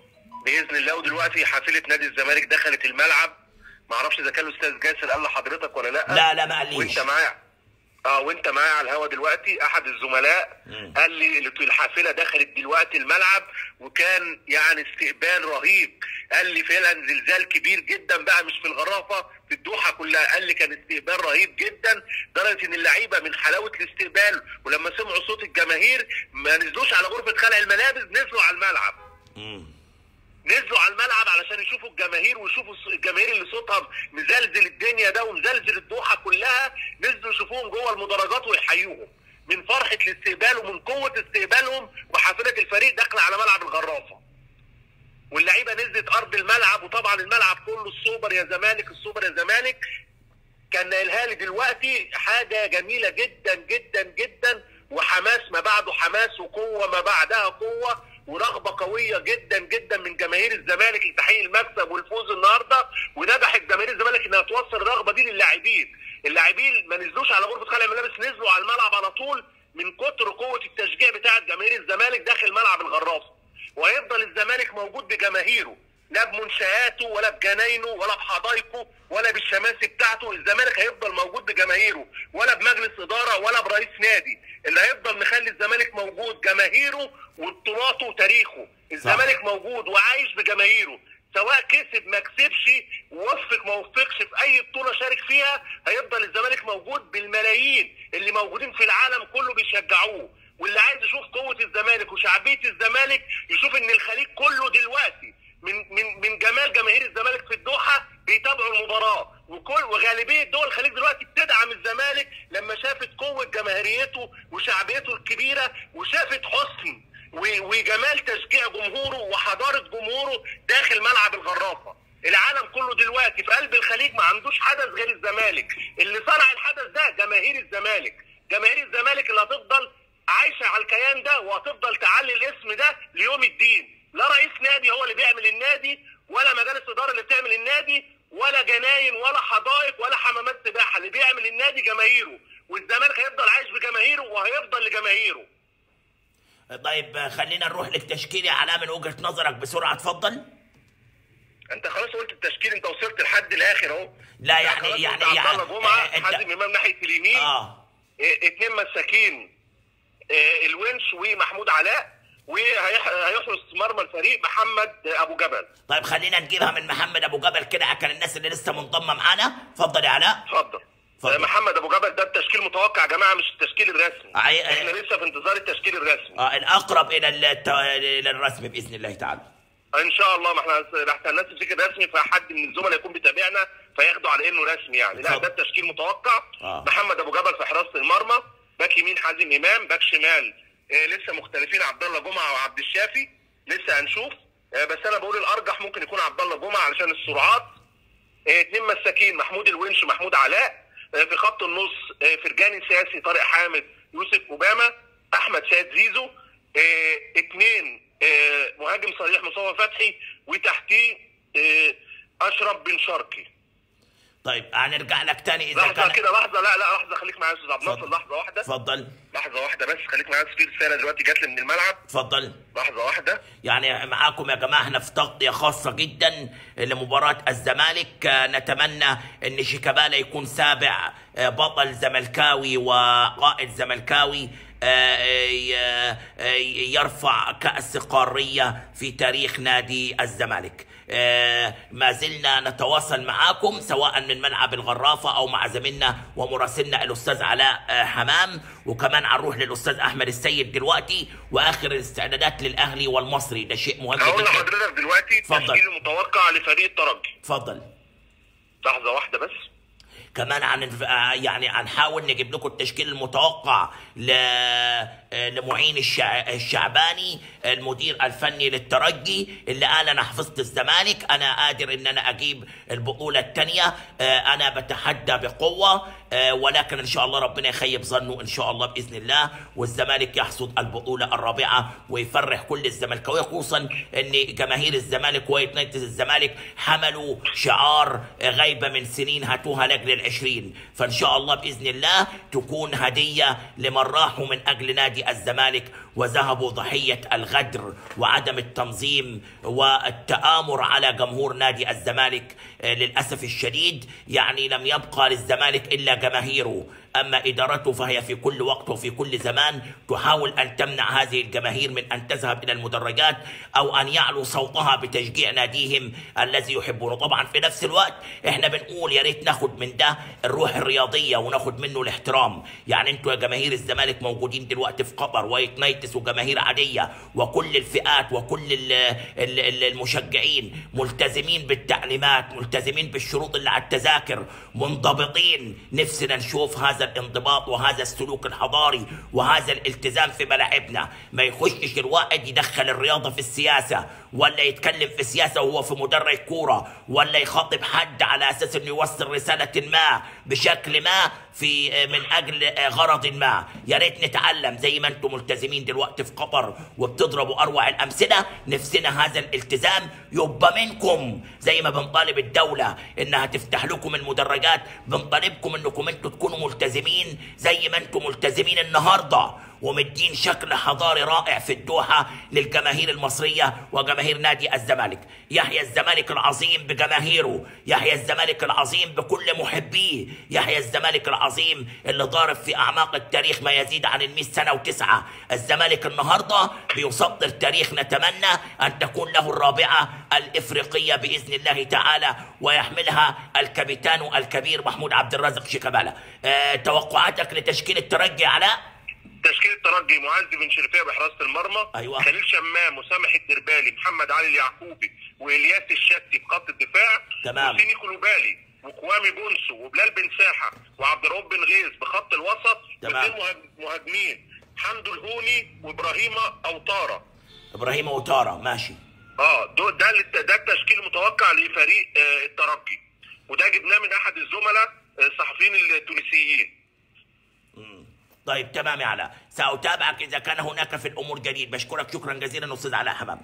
B: باذن الله ودلوقتي حافله نادي الزمالك دخلت الملعب ما اعرفش اذا كان الاستاذ جاسر قال لحضرتك ولا لا
A: لا لا ما قاليش
B: وانت معايا اه وانت معايا على الهوا دلوقتي احد الزملاء
A: مم.
B: قال لي اللي الحافله دخلت دلوقتي الملعب وكان يعني استقبال رهيب قال لي فعلا زلزال كبير جدا بقى مش في الغرافه في الدوحه كلها قال لي كان استقبال رهيب جدا لدرجه ان اللعيبه من حلاوه الاستقبال ولما سمعوا صوت الجماهير ما نزلوش على غرفه خلع الملابس نزلوا على الملعب
A: مم.
B: نزلوا على الملعب علشان يشوفوا الجماهير ويشوفوا الص- الجماهير اللي صوتها مزلزل الدنيا ده ومزلزل الدوحه كلها نزلوا يشوفوهم جوه المدرجات ويحيوهم من فرحه الاستقبال ومن قوه استقبالهم وحافله الفريق داخله على ملعب الغرافه. واللعيبه نزلت ارض الملعب وطبعا الملعب كله السوبر يا زمالك السوبر يا زمالك كان نايلها لي دلوقتي حاجه جميله جدا جدا جدا وحماس ما بعده حماس وقوه ما بعدها قوه ورغبه قويه جدا جدا من جماهير الزمالك لتحقيق المكسب والفوز النهارده ونجحت جماهير الزمالك انها توصل الرغبه دي للاعبين اللاعبين ما نزلوش على غرفه خلع الملابس نزلوا على الملعب على طول من كتر قوه التشجيع بتاعه جماهير الزمالك داخل ملعب الغرافه وهيفضل الزمالك موجود بجماهيره لا بمنشآته ولا بجناينه ولا بحدائقه ولا بالشماسي بتاعته الزمالك هيفضل موجود بجماهيره ولا بمجلس اداره ولا برئيس نادي اللي هيفضل مخلي الزمالك موجود جماهيره وبطولاته وتاريخه الزمالك موجود وعايش بجماهيره سواء كسب ما كسبش ووفق ما وفقش في اي بطوله شارك فيها هيفضل الزمالك موجود بالملايين اللي موجودين في العالم كله بيشجعوه واللي عايز يشوف قوه الزمالك وشعبيه الزمالك يشوف ان الخليج كله دلوقتي من من من جمال جماهير الزمالك في الدوحه بيتابعوا المباراه وكل وغالبيه دول الخليج دلوقتي بتدعم الزمالك لما شافت قوه جماهيريته وشعبيته الكبيره وشافت حسن و- وجمال تشجيع جمهوره وحضاره جمهوره داخل ملعب الغرافه العالم كله دلوقتي في قلب الخليج ما عندوش حدث غير الزمالك اللي صنع الحدث ده جماهير الزمالك جماهير الزمالك اللي هتفضل عايشه على الكيان ده وهتفضل تعلي الاسم ده ليوم الدين لا رئيس نادي هو اللي بيعمل النادي ولا مجالس اداره اللي بتعمل النادي ولا جناين ولا حدائق ولا حمامات سباحه اللي بيعمل النادي جماهيره والزمالك هيفضل عايش بجماهيره وهيفضل لجماهيره
A: طيب آه، خلينا نروح للتشكيل يا علاء من وجهه نظرك بسرعه اتفضل
B: انت خلاص قلت التشكيل انت وصلت لحد الاخر اهو
A: لا يعني
B: خلاص
A: يعني
B: انت عبد
A: يعني
B: الله جمعه
A: آه، انت
B: حازم امام ناحيه اليمين
A: اه
B: اه، اتنين مساكين اه، الونش ومحمود علاء وهيحرس مرمى الفريق محمد ابو جبل
A: طيب خلينا نجيبها من محمد ابو جبل كده عشان الناس اللي لسه منضمه معانا اتفضل يا علاء
B: اتفضل
A: اتفضل.
B: اه، محمد ابو جبل ده التشكيل متوقع يا جماعه مش التشكيل الرسمي
A: عي-
B: احنا لسه في انتظار التشكيل الرسمي
A: آه الاقرب الى الت... الى الرسم باذن الله تعالى
B: ان شاء الله ما احنا راح الناس تفتكر رسمي فحد من الزملاء يكون بيتابعنا فياخدوا على انه رسمي يعني لا
A: اتفضل.
B: ده التشكيل متوقع
A: آه.
B: محمد ابو جبل في حراسه المرمى باك يمين حازم امام باك شمال آه لسه مختلفين عبد الله جمعه وعبد الشافي لسه هنشوف آه بس انا بقول الارجح ممكن يكون عبد الله جمعه علشان السرعات آه، اتنين مساكين محمود الونش محمود علاء آه، في خط النص آه، فرجاني سياسي طارق حامد يوسف اوباما احمد سيد زيزو آه، اتنين آه، مهاجم صريح مصطفى فتحي وتحتيه آه، اشرف بن شرقي
A: طيب هنرجع لك تاني اذا
B: لحظه
A: كان
B: كده لحظه لا لا لحظه خليك معايا يا استاذ عبد الناصر
A: اتفضل.
B: لحظه واحده
A: اتفضل
B: لحظه واحده بس خليك معايا في رساله دلوقتي جات لي من الملعب
A: اتفضل
B: لحظه واحده
A: يعني معاكم يا جماعه احنا في تغطيه خاصه جدا لمباراه الزمالك آه، نتمنى ان شيكابالا يكون سابع آه، بطل زملكاوي وقائد زملكاوي آه، ي- آه، يرفع كأس قارية في تاريخ نادي الزمالك آه، ما زلنا نتواصل معاكم سواء من ملعب الغرافة أو مع زميلنا ومراسلنا الأستاذ علاء آه، حمام وكمان هنروح للأستاذ أحمد السيد دلوقتي وآخر الاستعدادات للأهلي والمصري ده شيء مهم
B: هقول
A: جدا
B: لحضرتك دلوقتي
A: اتفضل.
B: التشكيل المتوقع لفريق الترجي
A: اتفضل
B: لحظه واحده بس
A: كمان عن يعني هنحاول نجيب لكم التشكيل المتوقع ل لمعين الشع... الشعباني المدير الفني للترجي اللي قال انا حفظت الزمالك انا قادر ان انا اجيب البطوله الثانيه انا بتحدى بقوه ولكن ان شاء الله ربنا يخيب ظنه ان شاء الله باذن الله والزمالك يحصد البطوله الرابعه ويفرح كل الزملكاويه خصوصا ان جماهير الزمالك وايت نايت الزمالك حملوا شعار غايبه من سنين هاتوها لاجل العشرين فان شاء الله باذن الله تكون هديه لمن راحوا من اجل نادي الزمالك وذهبوا ضحيه الغدر وعدم التنظيم والتآمر على جمهور نادي الزمالك للاسف الشديد يعني لم يبقى للزمالك الا جماهيره اما ادارته فهي في كل وقت وفي كل زمان تحاول ان تمنع هذه الجماهير من ان تذهب الى المدرجات او ان يعلو صوتها بتشجيع ناديهم الذي يحبونه طبعا في نفس الوقت احنا بنقول يا ريت ناخد من ده الروح الرياضيه وناخد منه الاحترام يعني انتوا يا جماهير الزمالك موجودين دلوقتي في قطر وايت نايتس وجماهير عاديه وكل الفئات وكل ال ال ال المشجعين ملتزمين بالتعليمات ملتزمين بالشروط اللي على التذاكر منضبطين نفسنا نشوف هذا الانضباط وهذا السلوك الحضاري وهذا الالتزام في ملاعبنا ما يخشش الواحد يدخل الرياضه في السياسه ولا يتكلم في السياسه وهو في مدرج كوره ولا يخاطب حد على اساس انه يوصل رساله ما بشكل ما في من اجل غرض ما يا ريت نتعلم زي ما انتم ملتزمين دلوقتي في قطر وبتضربوا اروع الامثله نفسنا هذا الالتزام يبقى منكم زي ما بنطالب الدوله انها تفتح لكم المدرجات بنطالبكم انكم انتم تكونوا ملتزمين زي ما انتم ملتزمين النهارده ومدين شكل حضاري رائع في الدوحة للجماهير المصرية وجماهير نادي الزمالك يحيى الزمالك العظيم بجماهيره يحيى الزمالك العظيم بكل محبيه يحيى الزمالك العظيم اللي ضارب في أعماق التاريخ ما يزيد عن المئة سنة وتسعة الزمالك النهاردة بيسطر تاريخ نتمنى أن تكون له الرابعة الإفريقية بإذن الله تعالى ويحملها الكابيتان الكبير محمود عبد الرازق شيكابالا أه توقعاتك لتشكيل الترجي علاء
B: تشكيل الترجي معز بن شريفيه بحراسه المرمى
A: أيوة.
B: خليل شمام وسامح الدربالي محمد علي اليعقوبي والياس الشتي في خط الدفاع
A: تمام.
B: وسيني كلوبالي وقوامي بونسو وبلال بن ساحه وعبد الرؤوف بن غيث بخط الوسط
A: تمام.
B: واثنين مهاج- مهاجمين حمدو الهوني وابراهيم اوتارا
A: إبراهيم أوتارا ماشي
B: اه دو- ده الت- ده التشكيل المتوقع لفريق آه، الترجي وده جبناه من احد الزملاء آه، الصحفيين التونسيين
A: طيب تمام يا علاء سأتابعك إذا كان هناك في الأمور جديد بشكرك شكرا جزيلا أستاذ علاء حمام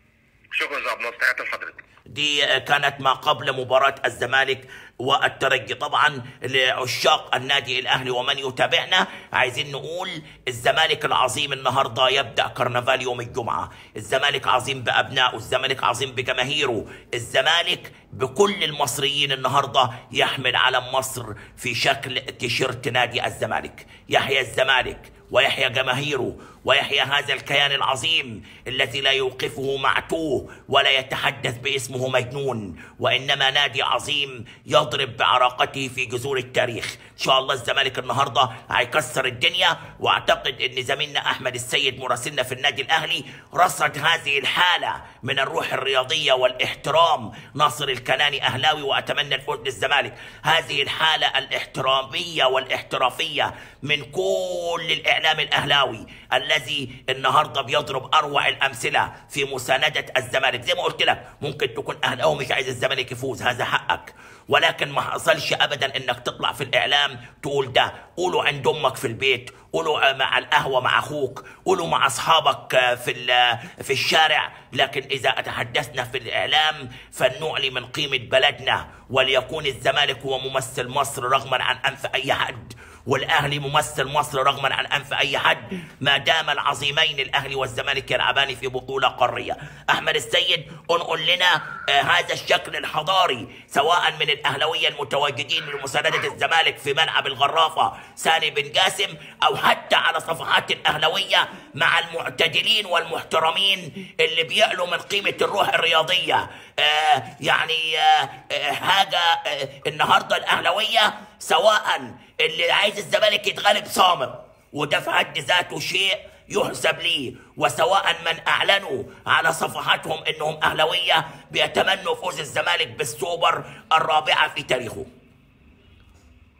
B: شكرا يا عبد الناصر تحياتي لحضرتك
A: دي كانت ما قبل مباراة الزمالك والترجي طبعا لعشاق النادي الأهلي ومن يتابعنا عايزين نقول الزمالك العظيم النهاردة يبدأ كرنفال يوم الجمعة الزمالك عظيم بأبنائه الزمالك عظيم بجماهيره الزمالك بكل المصريين النهاردة يحمل علم مصر في شكل تيشيرت نادي الزمالك يحيى الزمالك ويحيى جماهيره ويحيى هذا الكيان العظيم الذي لا يوقفه معتوه ولا يتحدث باسمه مجنون وانما نادي عظيم يضرب بعراقته في جذور التاريخ ان شاء الله الزمالك النهارده هيكسر الدنيا واعتقد ان زميلنا احمد السيد مراسلنا في النادي الاهلي رصد هذه الحاله من الروح الرياضيه والاحترام ناصر الكناني اهلاوي واتمنى الفوز للزمالك هذه الحاله الاحتراميه والاحترافيه من كل الاعلام الاهلاوي الذي النهارده بيضرب اروع الامثله في مسانده الزمالك زي ما قلت لك ممكن تكون اهلاوي مش عايز الزمالك يفوز هذا حقك ولكن ما حصلش ابدا انك تطلع في الاعلام تقول ده قولوا عند امك في البيت قولوا مع القهوه مع اخوك قولوا مع اصحابك في ال- في الشارع لكن اذا تحدثنا في الاعلام فلنعلي من قيمه بلدنا وليكون الزمالك هو ممثل مصر رغما عن انف اي حد والاهلي ممثل مصر رغما عن انف اي حد ما دام العظيمين الاهلي والزمالك يلعبان في بطوله قاريه احمد السيد انقل لنا آه هذا الشكل الحضاري سواء من الاهلاويه المتواجدين لمسانده الزمالك في ملعب الغرافه ساني بن جاسم او حتى على صفحات الاهلاويه مع المعتدلين والمحترمين اللي بيعلوا من قيمه الروح الرياضيه آه يعني آه آه حاجه آه النهارده الاهلاويه سواء اللي عايز الزمالك يتغلب صامم وده في حد ذاته شيء يحسب ليه وسواء من اعلنوا على صفحاتهم انهم اهلاويه بيتمنوا فوز الزمالك بالسوبر الرابعه في تاريخه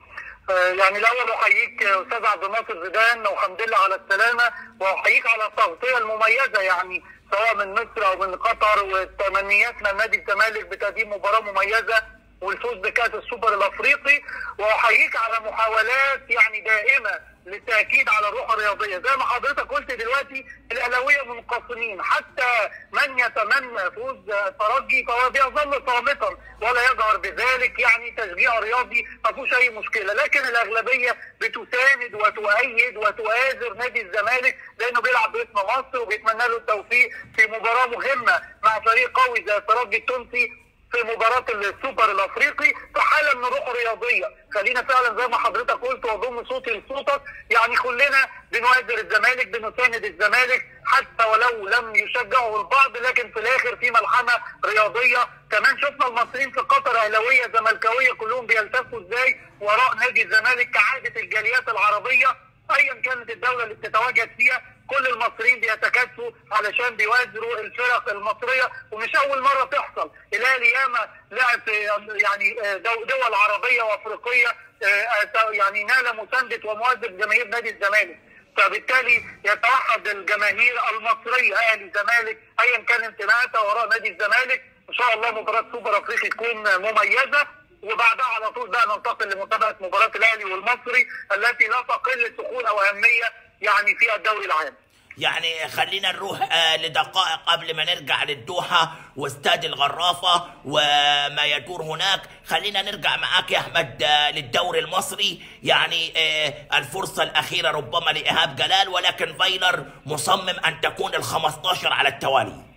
C: آه، يعني الاول احييك يا استاذ عبد الناصر زيدان والحمد لله على السلامه واحييك على التغطيه المميزه يعني سواء من مصر او من قطر وتمنياتنا لنادي الزمالك بتقديم مباراه مميزه والفوز بكاس السوبر الافريقي واحييك على محاولات يعني دائمه للتاكيد على الروح الرياضيه زي ما حضرتك قلت دلوقتي الاهلاويه منقسمين حتى من يتمنى فوز ترجي فهو بيظل صامتا ولا يجهر بذلك يعني تشجيع رياضي ما فيهوش اي مشكله لكن الاغلبيه بتساند وتؤيد وتؤازر نادي الزمالك لانه بيلعب باسم مصر وبيتمنى له التوفيق في مباراه مهمه مع فريق قوي زي الترجي التونسي في مباراة السوبر الافريقي في حالة من الروح الرياضية، خلينا فعلا زي ما حضرتك قلت واضم صوتي لصوتك، يعني كلنا بنؤازر الزمالك بنساند الزمالك حتى ولو لم يشجعه البعض لكن في الاخر في ملحمة رياضية، كمان شفنا المصريين في قطر اهلاوية زملكاوية كلهم بيلتفوا ازاي وراء نادي الزمالك كعادة الجاليات العربية ايا كانت الدولة اللي بتتواجد فيها كل المصريين بيتكاتفوا علشان بيوازروا الفرق المصريه ومش اول مره تحصل الاهلي ياما لعب في يعني دو- دول عربيه وافريقيه آه، يعني نال مسانده ومؤازره جماهير نادي الزمالك فبالتالي يتوحد الجماهير المصريه اهلي زمالك ايا كان انتماءاتها وراء نادي الزمالك ان شاء الله مباراه سوبر افريقي تكون مميزه وبعدها على طول بقى ننتقل لمتابعه مباراه الاهلي والمصري التي لا تقل سخونه واهميه يعني في الدوري العام.
A: يعني خلينا نروح آه، لدقائق قبل ما نرجع للدوحة واستاد الغرافة وما يدور هناك خلينا نرجع معاك يا أحمد آه، للدوري المصري يعني آه، الفرصة الأخيرة ربما لإيهاب جلال ولكن فايلر مصمم أن تكون الخمستاشر على التوالي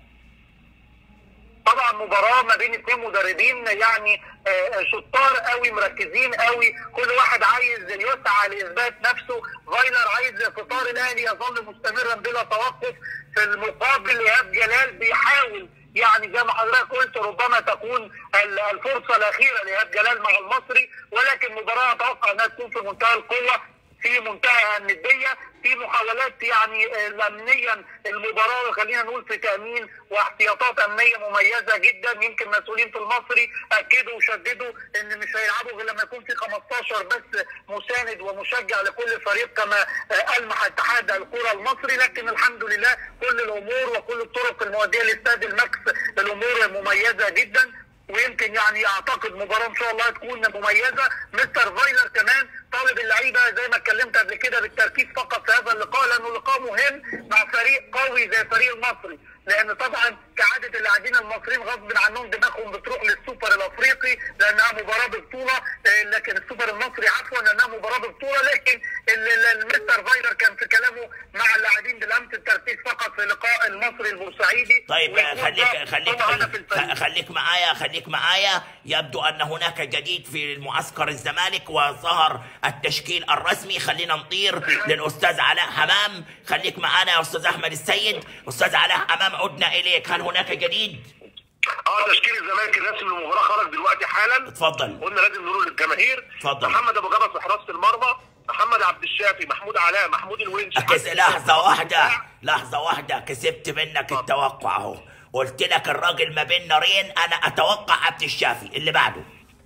C: طبعا مباراه ما بين اثنين مدربين يعني آه، شطار قوي مركزين قوي كل واحد عايز يسعى لاثبات نفسه فايلر عايز قطار الاهلي يظل مستمرا بلا توقف في المقابل ايهاب جلال بيحاول يعني زي ما حضرتك قلت ربما تكون ال- الفرصه الاخيره لايهاب جلال مع المصري ولكن مباراه اتوقع انها تكون في منتهى القوه في منتهى النديه في محاولات يعني آه، امنيا المباراه خلينا نقول في تامين واحتياطات امنيه مميزه جدا يمكن مسؤولين في المصري اكدوا وشددوا ان مش هيلعبوا غير لما يكون في 15 بس مساند ومشجع لكل فريق كما آه، المح اتحاد الكره المصري لكن الحمد لله كل الامور وكل الطرق المؤديه لاستاد الماكس الامور مميزه جدا ويمكن يعني اعتقد مباراه ان شاء الله تكون مميزه مستر فايلر كمان طالب اللعيبه زي ما اتكلمت قبل كده بالتركيز فقط في هذا اللقاء لانه لقاء مهم مع فريق قوي زي الفريق المصري لان طبعا كعاده اللاعبين المصريين غصب عنهم دماغهم بتروح للسوبر الافريقي لانها مباراه ببطوله آه، لكن السوبر المصري عفوا لانها مباراه ببطوله لكن ال- ال- المستر فايلر كان في كلامه مع اللاعبين بالامس التركيز فقط في لقاء المصري البورسعيدي
A: طيب
C: ويكون ده
A: خليك خليك
C: هو هدف الفريق.
A: خ- خليك معايا خليك معايا يبدو ان هناك جديد في المعسكر الزمالك وظهر التشكيل الرسمي خلينا نطير للاستاذ علاء حمام خليك معانا يا استاذ احمد السيد استاذ علاء حمام عدنا اليك هل هناك جديد
B: اه تشكيل الزمالك الرسمي للمباراه خرج دلوقتي حالا
A: اتفضل
B: قلنا لازم نقول للجماهير
A: اتفضل.
B: محمد ابو جبل في حراسه المرمى محمد عبد الشافي محمود علاء محمود الونش
A: كس
B: حسن
A: لحظة واحدة
B: الدفاع.
A: لحظة واحدة كسبت منك التوقع اهو قلت لك الراجل ما بين نارين انا اتوقع عبد الشافي اللي بعده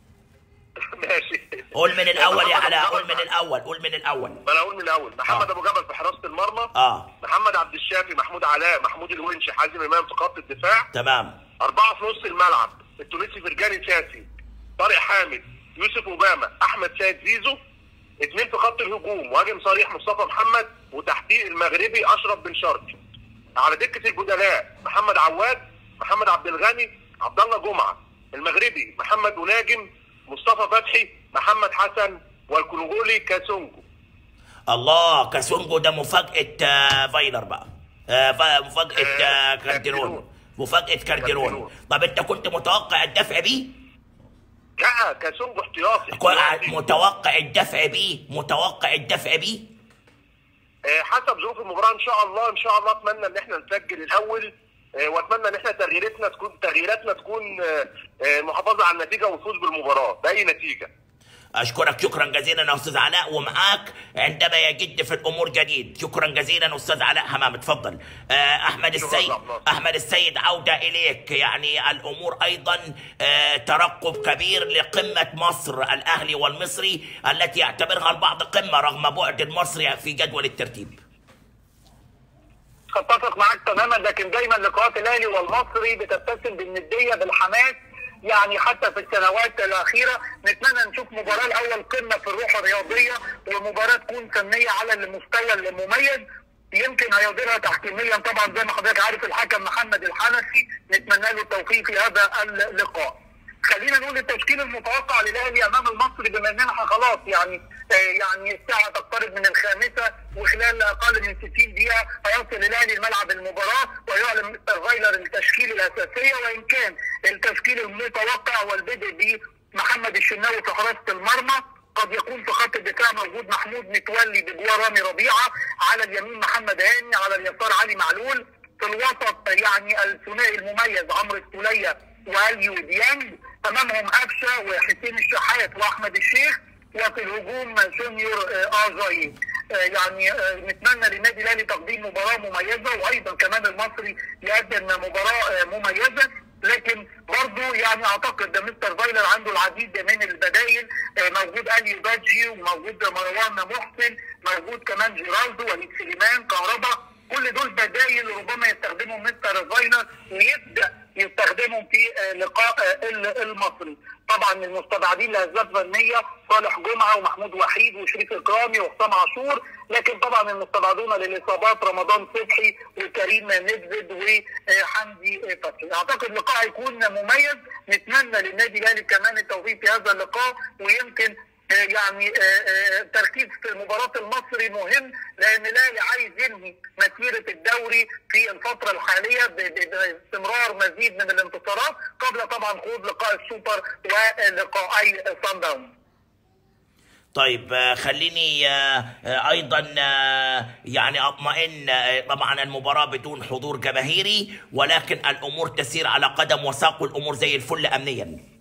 B: ماشي
A: قول من الاول يا
B: محمد
A: علاء
B: أبو
A: قول
B: جبل-
A: من الاول قول من الاول
B: ما انا اقول من الاول محمد
A: آه.
B: ابو جبل في حراسه المرمى
A: اه
B: محمد عبد الشافي محمود علاء محمود الونش حازم امام في خط الدفاع
A: تمام
B: أربعة في نص الملعب التونسي فرجاني ساسي طارق حامد يوسف أوباما أحمد سيد زيزو اثنين في خط الهجوم مهاجم صريح مصطفى محمد وتحتيه المغربي أشرف بن شرقي على دكة البدلاء محمد عواد محمد عبد الغني عبد الله جمعة المغربي محمد مناجم مصطفى فتحي محمد حسن والكونغولي كاسونجو
A: الله كاسونجو ده مفاجأة آه، فايلر بقى آه، ف- مفاجأة آه،
B: آه،
A: كارديرون
B: كارديرون.
A: مفاجأة كارديرون
B: كارديرون.
A: طب انت كنت متوقع الدفع بيه؟
B: لا كاسونجو احتياطي
A: كو-
B: احتياطي.
A: متوقع الدفع بيه؟ متوقع الدفع بيه؟
B: آه، حسب ظروف المباراه ان شاء الله ان شاء الله اتمنى ان احنا نسجل الاول آه، واتمنى ان احنا تغييراتنا تكون تغييراتنا تكون آه، آه، محافظه على النتيجه والفوز بالمباراه باي نتيجه
A: اشكرك شكرا جزيلا يا استاذ علاء ومعاك عندما يجد في الامور جديد شكرا جزيلا استاذ علاء حمام اتفضل آه، احمد
B: شكراً
A: السيد
B: يا عبد الله.
A: احمد السيد عوده اليك يعني الامور ايضا آه، ترقب كبير لقمه مصر الاهلي والمصري التي يعتبرها البعض قمه رغم بعد المصري في جدول الترتيب
C: اتفق معاك تماما لكن دايما لقاءات الاهلي والمصري بتتسم بالنديه بالحماس يعني حتى في السنوات الاخيره نتمنى نشوف مباراه الاول قمه في الروح الرياضيه ومباراه تكون فنيه على المستوى المميز يمكن هيديرها تحكيميا طبعا زي ما حضرتك عارف الحكم محمد الحنفي نتمنى له التوفيق في هذا اللقاء. خلينا نقول التشكيل المتوقع للاهلي امام المصري بما اننا إحنا خلاص يعني آه يعني الساعه تقترب من الخامسه وخلال اقل من 60 دقيقه هيصل الاهلي لملعب المباراه ويعلن مستر فايلر التشكيل الاساسيه وان كان التشكيل المتوقع والبدء بمحمد الشناوي في حراسه المرمى قد يكون في خط الدفاع موجود محمود متولي بجوار رامي ربيعه على اليمين محمد هاني على اليسار علي معلول في الوسط يعني الثنائي المميز عمرو السوليه واليو ديانج امامهم قفشه وحسين الشحات واحمد الشيخ وفي الهجوم جونيور آه، اجاي آه، يعني آه، نتمنى للنادي الاهلي تقديم مباراه مميزه وايضا كمان المصري يقدم مباراه آه، مميزه لكن برضه يعني اعتقد ده مستر فايلر عنده العديد من البدائل آه، موجود اليو باجي وموجود مروان محسن موجود كمان جيرالدو وليد سليمان كهربا كل دول بدائل ربما يستخدمهم مستر فايلر ويبدا يستخدمهم في آه، لقاء آه، ال- المصري طبعا المستبعدين لاسباب فنيه صالح جمعه ومحمود وحيد وشريف اكرامي وحسام عاشور لكن طبعا المستبعدون للاصابات رمضان صبحي وكريم نزد وحمدي فتحي اعتقد اللقاء هيكون مميز نتمنى للنادي الاهلي كمان التوفيق في هذا اللقاء ويمكن آه، يعني آه، آه، تركيز في مباراة المصري مهم لأن الأهلي عايز ينهي مسيرة الدوري في الفترة الحالية ب- ب- باستمرار مزيد من الانتصارات قبل طبعا خوض لقاء السوبر ولقاءي صن داونز.
A: طيب آه، خليني آه، آه، ايضا آه، يعني اطمئن آه، طبعا المباراه بدون حضور جماهيري ولكن الامور تسير على قدم وساق والامور زي الفل امنيا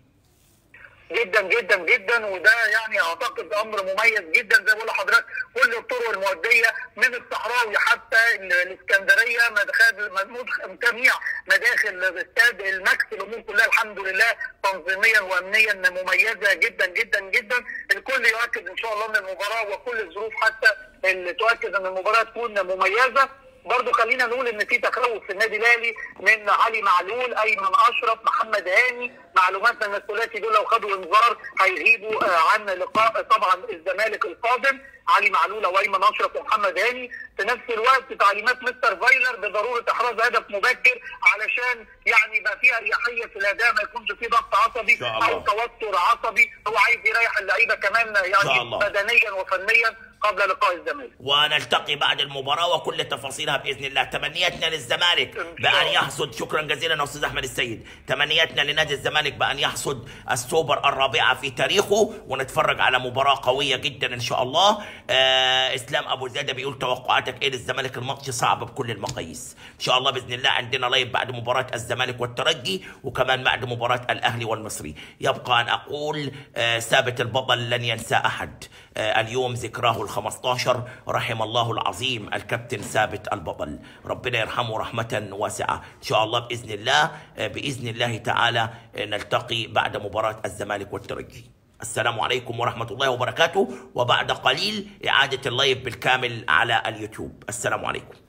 C: جدا جدا جدا وده يعني اعتقد امر مميز جدا زي ما بقول لحضرتك كل الطرق المؤديه من الصحراوي حتى ال- الاسكندريه مدخل مدخل- جميع مداخل الاستاد الماكس الامور كلها الحمد لله تنظيميا وامنيا مميزه جدا جدا جدا الكل يؤكد ان شاء الله ان المباراه وكل الظروف حتى اللي تؤكد ان المباراه تكون مميزه برضه خلينا نقول ان في تخوف في النادي الاهلي من علي معلول ايمن اشرف محمد هاني معلوماتنا ان الثلاثي دول لو خدوا انذار هيغيبوا آه، عن لقاء طبعا الزمالك القادم علي معلول وايمن اشرف ومحمد هاني في نفس الوقت تعليمات مستر فايلر بضروره احراز هدف مبكر علشان يعني يبقى في اريحيه في الاداء ما يكونش في ضغط عصبي
A: شاء الله.
C: او توتر عصبي هو عايز يريح اللعيبه كمان
A: شاء
C: يعني
A: الله.
C: بدنيا وفنيا قبل لقاء الزمالك
A: ونلتقي بعد المباراة وكل تفاصيلها بإذن الله تمنياتنا للزمالك
C: إن شاء
A: بأن
C: الله.
A: يحصد شكرا جزيلا يا أستاذ أحمد السيد تمنياتنا لنادي الزمالك بأن يحصد السوبر الرابعة في تاريخه ونتفرج على مباراة قوية جدا إن شاء الله آه إسلام أبو زيادة بيقول توقعاتك إيه للزمالك الماتش صعب بكل المقاييس إن شاء الله بإذن الله عندنا لايف بعد مباراة الزمالك والترجي وكمان بعد مباراة الأهلي والمصري يبقى أن أقول آه ثابت البطل لن ينسى أحد آه، اليوم ذكراه ال15 رحم الله العظيم الكابتن ثابت البطل ربنا يرحمه رحمة واسعة إن شاء الله بإذن الله آه، بإذن الله تعالى آه، نلتقي بعد مباراة الزمالك والترجي السلام عليكم ورحمة الله وبركاته وبعد قليل إعادة اللايف بالكامل على اليوتيوب السلام عليكم